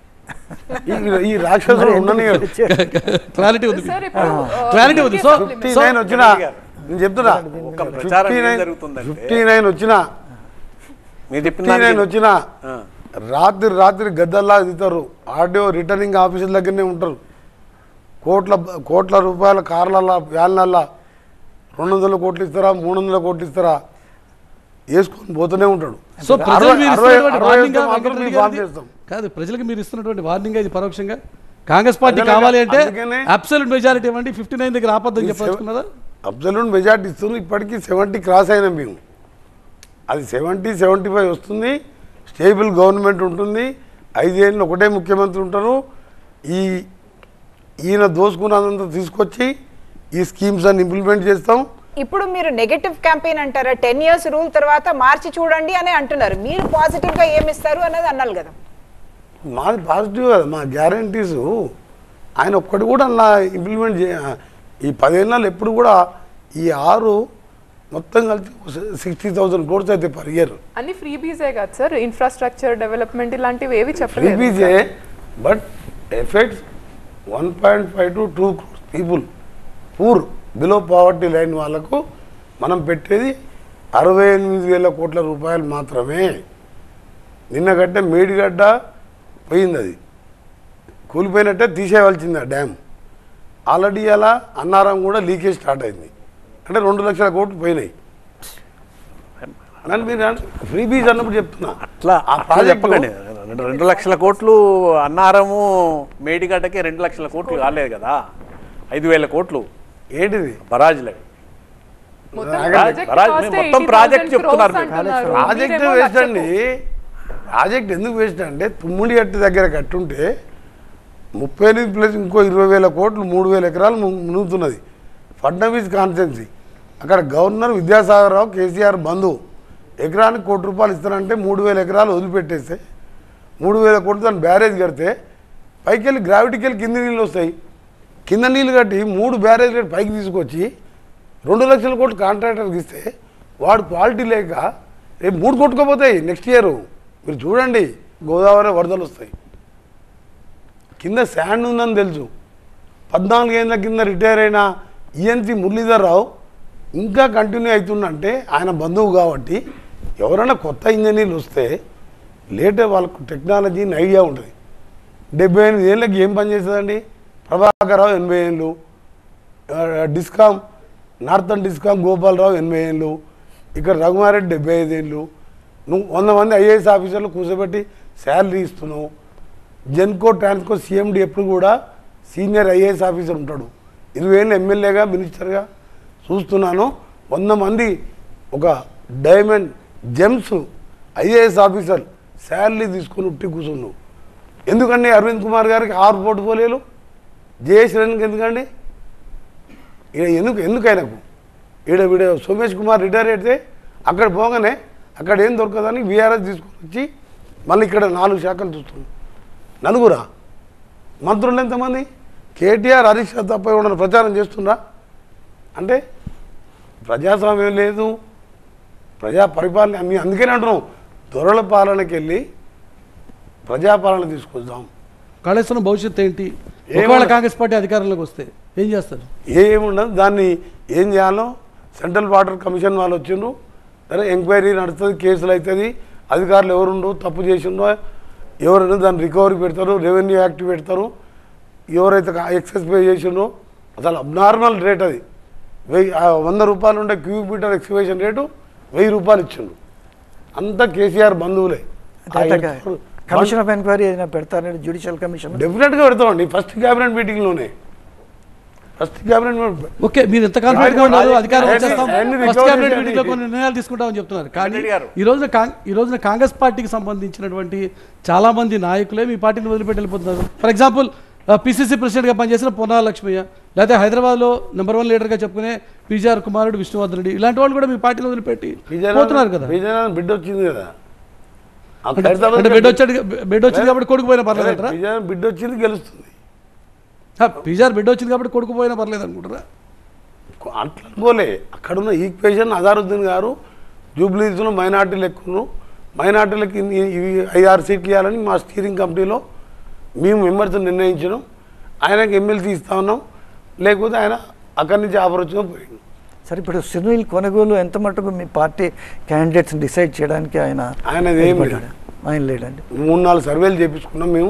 B: ఈ- ఈ రాక్షసులు ఉండనియరు
A: క్లారిటీ ఉంది
C: సార్ ఇప్పుడు
A: క్లారిటీ ఉంది సో
B: ఫిఫ్టీ నైన్ వచ్చినా నేను చెప్తున్నా
E: ఒక ప్రచారం
B: ఫిఫ్టీ
E: ఏం
B: నైన్
E: జరుగుతుందంటే
B: ఫిఫ్టీ నైన్ వచ్చినా
E: మీరు చెప్పిన
B: ఫిఫ్టీ నైన్
E: దానికి-
B: వచ్చినా
E: ఆ.
B: రాత్రి రాత్రి గద్దల్లా దిగుతారు ఆర్డీఓ రిటర్నింగ్ ఆఫీసుల దగ్గరనే ఉంటారు కోట్ల కోట్ల రూపాయల కార్లల్లా వ్యాన్లల్లా రెండు వందల కోట్లు ఇస్తారా మూడు వందల కోట్లు ఇస్తారా వేసుకొని పోతూనే ఉంటాడు
A: సో ప్రజలకు
B: అరవై-
A: మీరు
B: అరవై-
A: ఇస్తున్నటువంటి
B: అరవై
A: వార్నింగ్
B: వస్తే మాత్రం మేము ఫామ్ చేస్తాం
A: కాదు ప్రజలకు మీరు ఇస్తున్నటువంటి వార్నింగ్ ఇది పరోక్షంగా కాంగ్రెస్ పార్టీ
B: ప్రజలకు
A: కావాలి అంటే
B: అందుకనే-
A: అబ్సల్యూట్ మెజారిటీ ఇవ్వండి ఫిఫ్టీ నైన్ దగ్గర ఆపద్దని చెప్పాల్సుకున్నదా
B: అబ్జల్యూట్ మెజార్టీ ఇస్తుంది ఇప్పటికీ సెవెంటీ క్రాస్ అయినాం మేము అది సెవెంటీ సెవెంటీ ఫైవ్ వస్తుంది స్టేబుల్ గవర్నమెంట్ ఉంటుంది ఐదేళ్ళు ఒకటే ముఖ్యమంత్రి ఉంటారు ఈ ఈయన దోసుకున్నదంతా తీసుకొచ్చి ఈ స్కీమ్స్ అన్ని ఇంప్లిమెంట్ చేస్తాం
D: ఇప్పుడు మీరు నెగటివ్ క్యాంపెయిన్ అంటారా టెన్ ఇయర్స్ రూల్ తర్వాత మార్చి చూడండి అని అంటున్నారు మీరు పాజిటివ్ గా ఏమి ఇస్తారు అన్నది అన్నారు కదా
B: మాది పాజిటివ్ కదా మా గ్యారంటీస్ ఆయన ఒక్కటి కూడా అలా ఇంప్లిమెంట్ చే ఈ పదేళ్ళలో ఎప్పుడు కూడా ఈ ఆరు మొత్తం కలిసి సిక్స్టీ థౌసండ్ కోర్స్ అయితే పర్ ఇయర్
C: అన్ని ఫ్రీ బీజే కదా సార్ ఇన్ఫ్రాస్ట్రక్చర్ డెవలప్మెంట్ ఇలాంటివి ఏవి చెప్పలేదు
B: freebies but effects one point five to two crores people poor below poverty line వాళ్ళకు మనం పెట్టేది అరవై ఎనిమిది వేల కోట్ల రూపాయలు మాత్రమే నిన్న గడ్డ మేడిగడ్డ పోయింది అది కూలిపోయినట్టే తీసేయవలసింది ఆ డ్యామ్ ఆల్రెడీ అలా అన్నారం కూడా లీకేజ్ స్టార్ట్ అయింది అంటే రెండు లక్షల కోట్లు పోయినాయి అని మీరు ఫ్రీ బీజ్ అన్నప్పుడు చెప్తున్నా
E: అట్లా
B: ఆ
E: అట్లా
B: ప్రాజెక్టు
E: చెప్పకండి రెండు రెండు లక్షల కోట్లు అన్నారము మేడిగడ్డకి రెండు లక్షల కోట్లు కాలేదు కదా ఐదు వేల కోట్లు
B: ఏంటిది
E: బరాజ్లవి
C: మొత్తం
B: ఆగండి.
C: ప్రాజెక్ట్
E: బరాజ్
C: కాస్ట్
E: మొత్తం
C: 80,000
E: ప్రాజెక్ట్ చెప్తున్నారు
C: crores
E: మీరు.
C: అంటున్నారు.
B: ప్రాజెక్ట్
C: మీరేమో
B: వేస్ట్
C: లక్ష
B: అండి ప్రాజెక్ట్ ఎందుకు వేస్ట్ అంటే తుమ్ముడి గట్టి దగ్గర కట్టుంటే ముప్పై ఎనిమిది ప్లస్ ఇంకో ఇరవై వేల కోట్లు మూడు వేల ఎకరాలు ము- మునుగుతున్నది ఫడ్నవీస్ కాన్స్టెన్సీ అక్కడ గవర్నర్ విద్యాసాగర్ రావు కేసీఆర్ బంధువు ఎకరానికి కోటి రూపాయలు ఇస్తారంటే మూడు వేల ఎకరాలు వదిలిపెట్టేస్తే మూడు వేల కోట్లు దాన్ని బ్యారేజ్ కడితే పైకి వెళ్ళి గ్రావిటీకి వెళ్ళి కింద నీళ్ళు వస్తాయి కింద నీళ్ళు కట్టి మూడు బ్యారేజ్ కట్టి పైకి తీసుకొచ్చి రెండు లక్షల కోట్లు కాంట్రాక్టర్కి ఇస్తే వాడు క్వాలిటీ లేక రేపు మూడు కొట్టుకోపోతాయి నెక్స్ట్ ఇయర్ మీరు చూడండి గోదావరి వరదలు వస్తాయి కింద శాండ్ ఉందని తెలుసు పద్నాలుగేళ్ళ కింద రిటైర్ అయిన ఈఎన్సి మురళీధర్ రావు ఇంకా కంటిన్యూ అవుతుందంటే ఆయన బంధువు కాబట్టి ఎవరైనా కొత్త ఇంజనీర్లు వస్తే లేటర్ వాళ్ళకు టెక్నాలజీ ఐడియా ఉంటుంది డెబ్బై ఎనిమిది ఏళ్ళకి ఏం పని చేస్తుందండి ప్రభాకర్ రావు ఎనభై ఏళ్ళు ఆ, డిస్కామ్ నార్థన్ డిస్కామ్ గోపాలరావు ఎనభై ఏళ్ళు ఇక్కడ రఘుమారెడ్డి డెబ్బై ఐదు ఏళ్ళు నువ్వు వంద మంది ఐఏఎస్ ఆఫీసర్లు కూర్చోబెట్టి శాలరీ ఇస్తున్నావు జెన్కో ట్రాన్స్కో సీఎండి ఎప్పుడు కూడా సీనియర్ ఐఏఎస్ ఆఫీసర్ ఉంటాడు ఇరవై ఏళ్ళు ఎమ్మెల్యేగా మినిస్టర్గా చూస్తున్నాను వంద మంది ఒక diamond gems IAS officer salary తీసుకుని ఉట్టి కూర్చున్నావు ఎందుకండి అరవింద్ కుమార్ గారికి ఆరు పోర్ట్ఫోలియోలు జయేశ్వరన్కి ఎందుకండి ఈడ ఎందుకు ఎందుకు ఆయనకు ఈడ వీడ సోమేష్ కుమార్ రిటైర్ అయితే అక్కడ పోగానే అక్కడ ఏం దొరకదని వీఆర్ఎస్ తీసుకొని వచ్చి మళ్ళీ ఇక్కడ నాలుగు శాఖలు చూస్తున్నాం నలుగురా మంత్రులు ఎంతమంది కేటీఆర్ హరీష్ రావు తప్ప ఎవరైనా ప్రచారం చేస్తుండ్రా అంటే ప్రజాస్వామ్యం లేదు ప్రజా పరిపాలన అన్ని అందుకనే అంటున్నాం దొరల పాలనకి వెళ్ళి ప్రజాపాలన తీసుకొద్దాం
A: కాళేశ్వరం భవిష్యత్తు ఏంటి
B: ఏమో-
A: ఒకవేళ కాంగ్రెస్ పార్టీ అధికారంలోకి వస్తే ఏం చేస్తారు
B: ఏముండదు దాన్ని ఏం చేయాలో సెంట్రల్ వాటర్ కమిషన్ వాళ్ళు వచ్చిండ్రు సరే ఎంక్వైరీ నడుస్తుంది కేసులు అవుతుంది అధికారులు ఎవరుండో తప్పు చేసిండో ఎవరైనా దాన్ని రికవరీ పెడతారు రెవెన్యూ యాక్ట్ పెడతారు ఎవరైతే ఎక్సెస్ పే చేసిండో అసలు అబ్నార్మల్ రేట్ అది వెయ్యి ఆ వంద రూపాయలు ఉండే క్యూబిక్ మీటర్ ఎక్స్వేషన్ రేటు వెయ్యి రూపాయలు ఇచ్చిండు అంతా కేసీఆర్ బంధువులే
F: కమిషన్ ఆఫ్ ఎంక్వైరీ ఏదైనా పెడతారండి జ్యుడిషియల్ కమిషన్
B: డెఫినెట్గా పెడతామండి ఫస్ట్ క్యాబినెట్ మీటింగ్లోనే ఫస్ట్ క్యాబినెట్
A: ఓకే మీరు ఎంత కాన్ఫిడెంట్ గా ఉన్నారు అధికారం
B: అన్ని-
A: వచ్చేస్తాం
B: అన్ని
A: ఫస్ట్
B: recover
A: క్యాబినెట్
B: చేయండి.
A: మీటింగ్ లో కొన్ని నిర్ణయాలు తీసుకుంటామని చెప్తున్నారు కానీ
E: రెడ్డి గారు.
A: ఈ రోజున కాంగ్- ఈ రోజున కాంగ్రెస్ పార్టీకి సంబంధించినటువంటి చాలా మంది నాయకులే మీ పార్టీని వదిలిపెట్టి వెళ్ళిపోతున్నారు ఫర్ ఎగ్జాంపుల్ పిసిసి ప్రెసిడెంట్ గా పనిచేసిన పొన్నాల లక్ష్మయ్య లేకపోతే హైదరాబాద్ లో నెంబర్ వన్ లీడర్ గా చెప్పుకునే పిజిఆర్ కుమారుడు విష్ణువర్ధన్ రెడ్డి ఇలాంటి వాళ్ళు కూడా మీ పార్టీని వదిలిపెట్టి పోతున్నారు కదా
B: విజయనగరం బిడ్డ వచ్చింది కదా ఆ
A: అంటే
B: ఖైరతాబాద్
A: అంటే బెడ్ వచ్చాడు బెడ్ వచ్చింది కాబట్టి కొడుకు పోయినా పర్లేదంటారా
B: విజయనగరం బిడ్డ వచ్చింది గెలుస్తుంది
A: పిజిఆర్ బెడ్ వచ్చింది కాబట్టి కొడుకు పోయినా పర్లేదు అనుకుంటారా
B: అట్లా పోలే అక్కడున్న ఈక్వేషన్ అజారుద్దీన్ గారు జూబ్లీస్లో మైనార్టీలు ఎక్కువ మైనార్టీలకి ఇన్ని- ఇవి ఐదు ఆరు సీట్లు ఇవ్వాలని మా స్టీరింగ్ కమిటీలో మేము మెంబర్స్ నిర్ణయించడం ఆయనకి ఎమ్మెల్సీ ఇస్తా ఉన్నాం లేకపోతే ఆయన అక్కడి నుంచి ఆఫర్ వచ్చినా పోయింది
F: సరే ఇప్పుడు సునీల్ కొనుగోలు ఎంత మటుకు మీ పార్టీ క్యాండిడేట్స్ డిసైడ్ చేయడానికి ఆయన
B: ఆయనది ఏం లేదు.
F: ఏర్పడ్డాడు? ఆయన లేడండి
B: మూడు నాలుగు సర్వేలు చేపించుకున్నాం మేము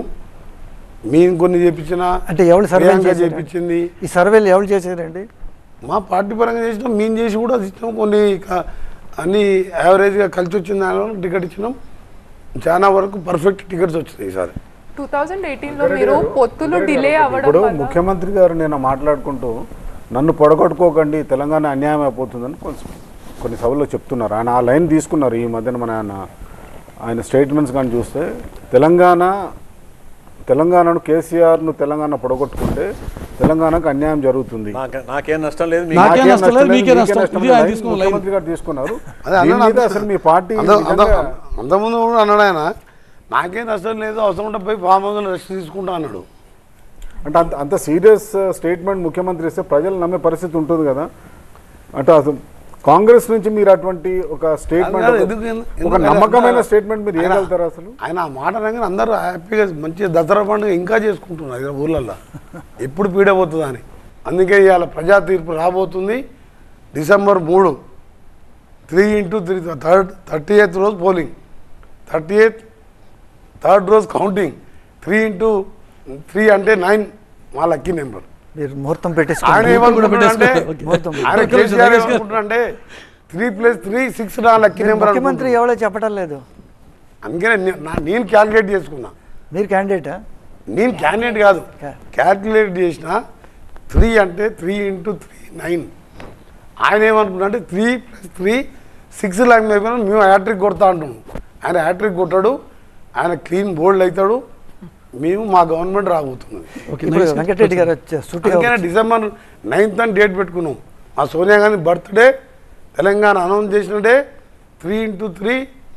B: మేము కొన్ని చేపించిన
F: అంటే ఎవరు సర్వే
B: ప్రియాంక చేపించింది
F: ఈ సర్వేలు ఎవరు చేశారండి
B: మా పార్టీ పరంగా చేసినాం మేము చేసి కూడా ఇచ్చినాం కొన్ని క- అన్ని యావరేజ్గా కలిసి వచ్చిన దానివల్ల టికెట్ ఇచ్చినాం చాలా వరకు పర్ఫెక్ట్ టికెట్స్ వచ్చినాయి ఈసారి
C: టూ థౌజండ్ ఎయిటీన్ లో మీరు పొత్తులు డిలే అవ్వడం
G: ఇప్పుడు
C: వల్ల
G: ముఖ్యమంత్రి గారు నేను మాట్లాడుకుంటూ నన్ను పొడగొట్టుకోకండి తెలంగాణ అన్యాయం అయిపోతుందని కొంచెం కొన్ని సభల్లో చెప్తున్నారు ఆయన ఆ లైన్ తీసుకున్నారు ఈ మధ్యన మన ఆయన ఆయన స్టేట్మెంట్స్ కానీ చూస్తే తెలంగాణ తెలంగాణను కేసీఆర్ను తెలంగాణ పొడగొట్టుకుంటే తెలంగాణకు అన్యాయం జరుగుతుంది
E: నాకు నాకేం నష్టం లేదు మీకు
A: నాకేం
G: నాకేం
A: నష్టం లేదు,
G: నష్టం
A: మీకే
G: లేదు,
A: నష్టం.
G: మీకే
A: ఇది
G: నష్టం
A: ఆయన
G: లేదు.
A: తీసుకున్న లైన్.
G: ముఖ్యమంత్రి గారు తీసుకున్నారు
B: అదే
G: దీని
B: అన్నాడు
G: మీద
B: అంత-
G: అసలు మీ పార్టీ
B: అంత- అంత-
G: నిజంగా
B: అంతకుముందు కూడా అన్నాడు ఆయన నాకేం నష్టం లేదు అవసరం ఉంటే పోయి ఫామ్ హౌస్లో రెస్ట్ తీసుకుంటా అన్నాడు
G: అంటే అంత అంత సీరియస్ స్టేట్మెంట్ ముఖ్యమంత్రి ఇస్తే ప్రజలు నమ్మే పరిస్థితి ఉంటుంది కదా అంటే అసలు కాంగ్రెస్ నుంచి మీరు అటువంటి ఒక
B: కాదు,
G: స్టేట్మెంట్
B: ఎందుకు- ఎందుకు-
G: ఒక
B: ఎందుకు
G: నమ్మకమైన
B: ఆయన-
G: స్టేట్మెంట్ మీరు
B: ఆయన-
G: ఏగలుగుతారు అసలు
B: ఆయన ఆ మాట అనగానే అందరూ హ్యాపీగా మంచిగా దసరా పండుగ ఇంకా చేసుకుంటున్నారు ఇక్కడ ఊర్లల్లో ఎప్పుడు పీడబోతుందా అని అందుకే ఇవాళ ప్రజా తీర్పు రాబోతుంది డిసెంబర్ మూడు three into three third thirty eighth రోజు పోలింగ్ థర్టీ ఎయిత్ థర్డ్ రోజు కౌంటింగ్ త్రీ ఇంటూ త్రీ అంటే నైన్ మా లక్కీ నెంబర్
F: మీరు ముహూర్తం
B: ఆయన
F: పెట్టేసుకోండి
B: ఏమనుకుంటున్నాడంటే
A: ఓకే.
F: ముహూర్తం
B: ఆయన
A: ఒక్క నిమిషం,
B: కేసీఆర్
A: నగేష్ గారు.
B: ఏమనుకుంటున్నాడంటే త్రీ ప్లస్ త్రీ సిక్స్ నా లక్కీ నెంబర్
F: ముఖ్యమంత్రి ఎవరో చెప్పడం లేదు
B: అందుకనే నే- నా- నేను క్యాల్కులేట్ చేసుకున్నా
F: మీరు క్యాండిడేటా
B: నేను క్యాండిడేట్ కాదు
F: కా-
B: క్యాల్కులేట్ చేసిన త్రీ అంటే త్రీ ఇంటూ త్రీ నైన్ ఆయన ఏమనుకున్నా అంటే three plus three six lock అయిపోయినా మేము హ్యాట్రిక్ కొడతా అంటున్నాం ఆయన హ్యాట్రిక్ కొట్టాడు ఆయన క్లీన్ బోల్డ్ అవుతాడు మేము మా గవర్నమెంట్ రాబోతున్నది
A: ఓకే
F: ఇప్పుడు
A: నగేష్ గారు.
F: వెంకటరెడ్డి గారు వచ్చే సూటిగా
B: అందుకనే డిసెంబర్ నైన్త్ అని డేట్ పెట్టుకున్నాం మా సోనియా గాంధీ బర్త్డే తెలంగాణ అనౌన్స్ చేసిన day three into three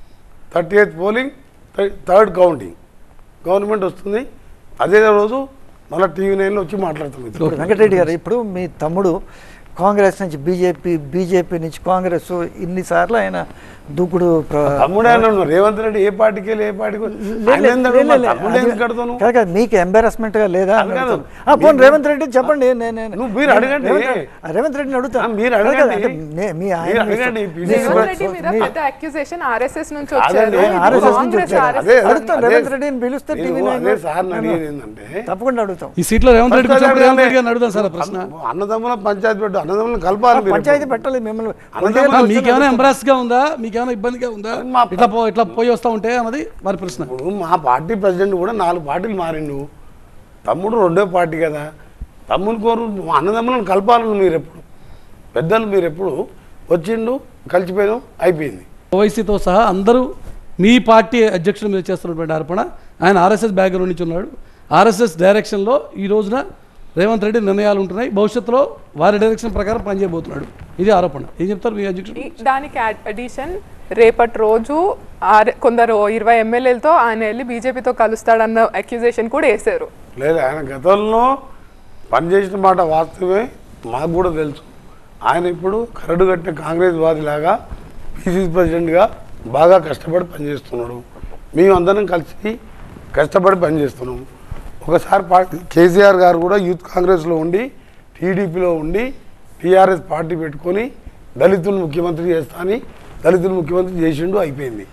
B: thirty eighth polling third counting government వస్తుంది అదే రోజు మళ్ళీ టీవీ నైన్లో వచ్చి మాట్లాడుతుంది
F: ఇప్పుడు వెంకటరెడ్డి గారు ఇప్పుడు మీ తమ్ముడు కాంగ్రెస్ నుంచి బీజేపీ బీజేపీ నుంచి కాంగ్రెస్ ఇన్నిసార్లు ఆయన దూకుడు ప్ర-
B: తమ్ముడే అన్నాడు రేవంత్ రెడ్డి ఏ పార్టీకి వెళ్ళి ఏ పార్టీకి
F: లే-
B: ఆయన
F: లే-
B: ఏందన్నాడు?
F: లే-
B: మరి
F: లే-
B: తమ్ముడు
F: అది-
B: ఎందుకు కడతాను
F: కాదు కాదు, మీకు ఎంబారస్మెంట్ గా లేదా
B: అది కాదు.
F: ఆ, పోనీ
B: మీరు-
F: రేవంత్ రెడ్డి చెప్పండి నేను- నేను-
B: నువ్వు మీరు అడగండి.
F: రేవంత్ రెడ్డి- ఆ, రేవంత్ రెడ్డిని అడుగుతా
B: ఆ, మీరు
F: కాదు కాదు,
B: అడగండి.
F: అంటే నే- మీ ఆయన
B: మీరు
F: మీ-
B: అడగండి.
F: మీ-
B: మీరు
C: రేవంత్ రెడ్డి మీద
F: మీ-
C: పెద్ద అక్యూజేషన్ ఆర్ఎస్ఎస్ నుంచి
B: అదే
C: వచ్చారు
B: అదే,
C: ఇది
F: ఆర్ఎస్ఎస్ నుంచి
C: కాంగ్రెస్
F: వచ్చారు.
C: RSS
B: అదే
F: అడుగుతాం,
B: అదే
F: రేవంత్ రెడ్డిని పిలిస్తే
B: నేను
F: టీవీ నైన్
B: అదే
F: లో-
B: సార్ని అడిగేది ఏంటంటే
F: తప్పకుండా అడుగుతాం
A: ఈ సీట్లో రేవంత్ రెడ్డి కూర్చోబెట్టి రేవంత్ రెడ్డి గారిని అడుగుదాం సార్ ఆ ప్రశ్న
B: అన్నదమ్ముల పంచాయతీ పెట్టు అన్నదమ్ములను కలపాలి మీరు
F: పంచాయతీ పెట్టాలి మిమ్మల్ని
B: అన్నదమ్ములు
A: ఆ, మీకేమైనా ఎంబ్రాస్ గా ఉందా మీకేమైనా ఇబ్బందిగా ఉందా
B: మా-
A: ఇట్లా పో ఇట్లా పోయి వస్తా ఉంటే అన్నది వారి ప్రశ్న
B: ఇప్పుడు మా పార్టీ ప్రెసిడెంట్ కూడా నాలుగు పార్టీలు మారిండు తమ్ముడు రెండో పార్టీ కదా తమ్ముని కోరు మా అన్నదమ్ములను కలపాలను మీరు ఎప్పుడు పెద్దలు మీరు ఎప్పుడు వచ్చిండు కలిసిపోయాం అయిపోయింది
A: ఓవైసీతో సహా అందరూ మీ పార్టీ అధ్యక్షుల మీద చేస్తున్నటువంటి ఆరోపణ ఆయన ఆర్ఎస్ఎస్ బ్యాక్గ్రౌండ్ నుంచి ఉన్నాడు ఆర్ఎస్ఎస్ డైరెక్షన్లో ఈ రోజున రేవంత్ రెడ్డి నిర్ణయాలు ఉంటున్నాయి భవిష్యత్తులో వారి డైరెక్షన్ ప్రకారం పనిచేయబోతున్నాడు ఇది ఆరోపణ ఏం చెప్తారు మీ అధ్యక్షుడు
C: ఈ- దానికి అడిషన్ రేపటి రోజు ఆర్- కొందరు ఇరవై ఎమ్మెల్యేలతో ఆయన వెళ్ళి బీజేపీతో కలుస్తాడన్న అక్యూజేషన్ కూడా వేశారు
B: లేదు ఆయన గతంలో పనిచేసిన మాట వాస్తవమే మాకు కూడా తెలుసు ఆయన ఇప్పుడు కరడు కట్టిన కాంగ్రెస్ వాదిలాగా పీసీసీ ప్రెసిడెంట్గా బాగా కష్టపడి పనిచేస్తున్నాడు మేము అందరం కలిసి కష్టపడి పనిచేస్తున్నాం ఒకసారి పార్టీ కేసీఆర్ గారు కూడా యూత్ కాంగ్రెస్లో ఉండి టీడీపీలో ఉండి టీఆర్ఎస్ పార్టీ పెట్టుకొని దళితులు ముఖ్యమంత్రి చేస్తా అని దళితులు ముఖ్యమంత్రి చేసిండు అయిపోయింది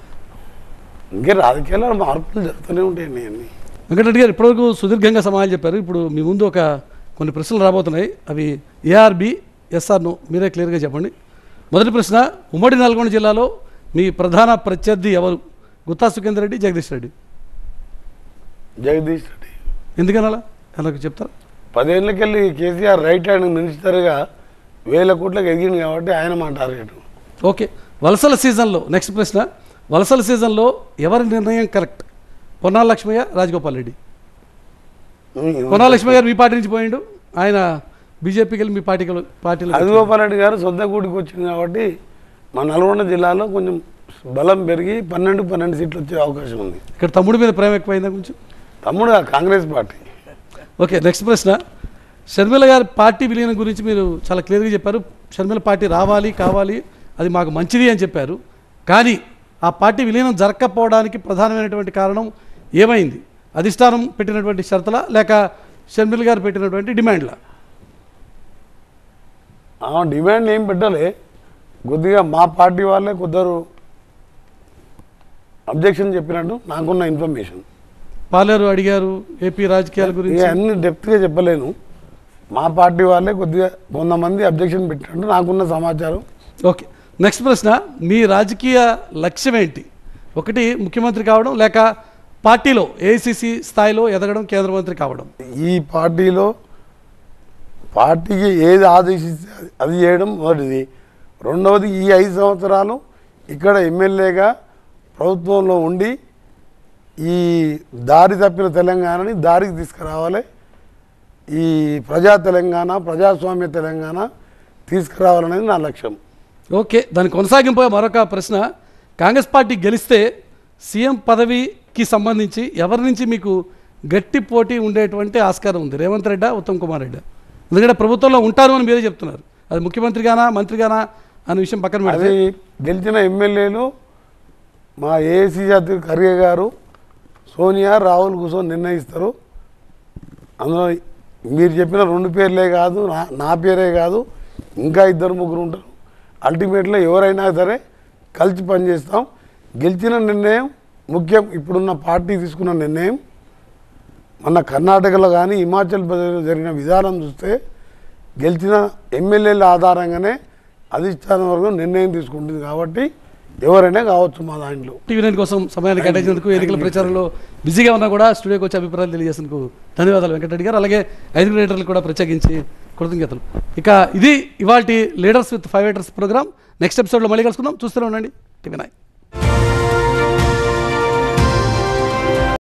B: ఇంకే రాజకీయాల్లో మార్పులు జరుగుతూనే ఉంటాయండి అన్నీ
A: వెంకటరెడ్డి గారు ఇప్పటివరకు సుదీర్ఘంగా సమాధానం చెప్పారు ఇప్పుడు మీ ముందు ఒక కొన్ని ప్రశ్నలు రాబోతున్నాయి అవి ఏఆర్బి ఎస్ఆర్ నో మీరే క్లియర్గా చెప్పండి మొదటి ప్రశ్న ఉమ్మడి నల్గొండ జిల్లాలో మీ ప్రధాన ప్రత్యర్థి ఎవరు గుత్తా సుఖేందర్ రెడ్డి జగదీష్ రెడ్డి
B: జగదీష్ రెడ్డి
A: ఎందుకనాలా నాకు చెప్తారా
B: పదేళ్ళకెళ్ళి కేసీఆర్ రైట్ హ్యాండ్ మినిస్టర్గా వేల కోట్లకు ఎదిగింది కాబట్టి ఆయన మా టార్గెట్
A: ఓకే వలసల సీజన్లో నెక్స్ట్ ప్రశ్న వలసల సీజన్లో ఎవరి నిర్ణయం కరెక్ట్ పొన్నాల లక్ష్మయ్య రాజగోపాల్ రెడ్డి పొన్నాల లక్ష్మయ్య గారు మీ పార్టీ నుంచి పోయిండు ఆయన బీజేపీకి వెళ్ళి మీ పార్టీకి పార్టీలో
B: రాజగోపాల్ రెడ్డి గారు సొంత గూడికి వచ్చింది కాబట్టి మా నల్గొండ జిల్లాలో కొంచెం బలం పెరిగి పన్నెండు పన్నెండు సీట్లు వచ్చే అవకాశం ఉంది
A: ఇక్కడ తమ్ముడి మీద ప్రేమ ఎక్కువైందా కొంచెం
B: తమ్ముడు ఆ కాంగ్రెస్ పార్టీ
A: ఓకే నెక్స్ట్ ప్రశ్న షర్మిల గారి పార్టీ విలీనం గురించి మీరు చాలా క్లియర్గా చెప్పారు షర్మిల పార్టీ రావాలి కావాలి అది మాకు మంచిది అని చెప్పారు కానీ ఆ పార్టీ విలీనం జరగకపోవడానికి ప్రధానమైనటువంటి కారణం ఏమైంది అధిష్టానం పెట్టినటువంటి షరతులా లేక షర్మిల గారు పెట్టినటువంటి డిమాండ్లా
B: ఆ డిమాండ్ ఏం పెట్టలే కొద్దిగా మా పార్టీ వాళ్ళే కొందరు అబ్జెక్షన్ చెప్పినట్టు నాకున్న ఇన్ఫర్మేషన్
A: పాలేరు అడిగారు ఏపీ రాజకీయాల
B: ఇక
A: గురించి
B: అన్ని డెప్త్గా చెప్పలేను మా పార్టీ వాళ్ళే కొద్దిగా కొంతమంది అబ్జెక్షన్ పెట్టినట్టు నాకున్న సమాచారం
A: ఓకే నెక్స్ట్ ప్రశ్న మీ రాజకీయ లక్ష్యం ఏంటి ఒకటి ముఖ్యమంత్రి కావడం లేక పార్టీలో ఏఐసిసి స్థాయిలో ఎదగడం కేంద్ర మంత్రి కావడం
B: ఈ పార్టీలో పార్టీకి ఏది ఆదేశిస్తే అది- అది చేయడం మొదటిది రెండవది ఈ ఐదు సంవత్సరాలు ఇక్కడ ఎమ్మెల్యేగా ప్రభుత్వంలో ఉండి ఈ దారి తప్పిన తెలంగాణని దారికి తీసుకురావాలి ఈ ప్రజా తెలంగాణ ప్రజాస్వామ్య తెలంగాణ తీసుకురావాలనేది నా లక్ష్యం
A: ఓకే దాని కొనసాగింపు మరొక ప్రశ్న కాంగ్రెస్ పార్టీ గెలిస్తే సీఎం పదవికి సంబంధించి ఎవరి నుంచి మీకు గట్టి పోటీ ఉండేటువంటి ఆస్కారం ఉంది రేవంత్ రెడ్డా ఉత్తమ్ కుమార్ రెడ్డా ఎందుకంటే ప్రభుత్వంలో ఉంటారు అని మీరే చెప్తున్నారు అది ముఖ్యమంత్రిగానా మంత్రిగానా అనే విషయం పక్కన పెడితే
B: అది గెలిచిన ఎమ్మెల్యేలు మా ఏసీ జాతి ఖర్గే గారు సోనియా రాహుల్ కూర్చొని నిర్ణయిస్తారు అందులో మీరు చెప్పిన రెండు పేర్లే కాదు నా నా పేరే కాదు ఇంకా ఇద్దరు ముగ్గురు ఉంటారు అల్టిమేట్లో ఎవరైనా సరే కలిసి పనిచేస్తాం గెలిచిన నిర్ణయం ముఖ్యం ఇప్పుడున్న పార్టీ తీసుకున్న నిర్ణయం మన కర్ణాటకలో కానీ హిమాచల్ ప్రదేశ్లో జరిగిన విధానం చూస్తే గెలిచిన ఎమ్మెల్యేల ఆధారంగానే అధిష్టానం వర్గం నిర్ణయం తీసుకుంటుంది కాబట్టి ఎవరైనా కావచ్చు మా దాంట్లో
A: టీవీ నైన్ కోసం సమయాన్ని కేటాయించినందుకు ఎన్నికల ప్రచారంలో బిజీగా ఉన్నా కూడా స్టూడియోకి వచ్చి అభిప్రాయాలు తెలియజేసినందుకు ధన్యవాదాలు వెంకటరెడ్డి గారు అలాగే ఐదుగురు లీడర్లు కూడా ప్రత్యేకించి కృతజ్ఞతలు ఇక ఇది ఇవాళ leaders with five leaders programme next ఎపిసోడ్లో మళ్ళీ కలుసుకుందాం చూస్తూనే ఉండండి టీవీ నైన్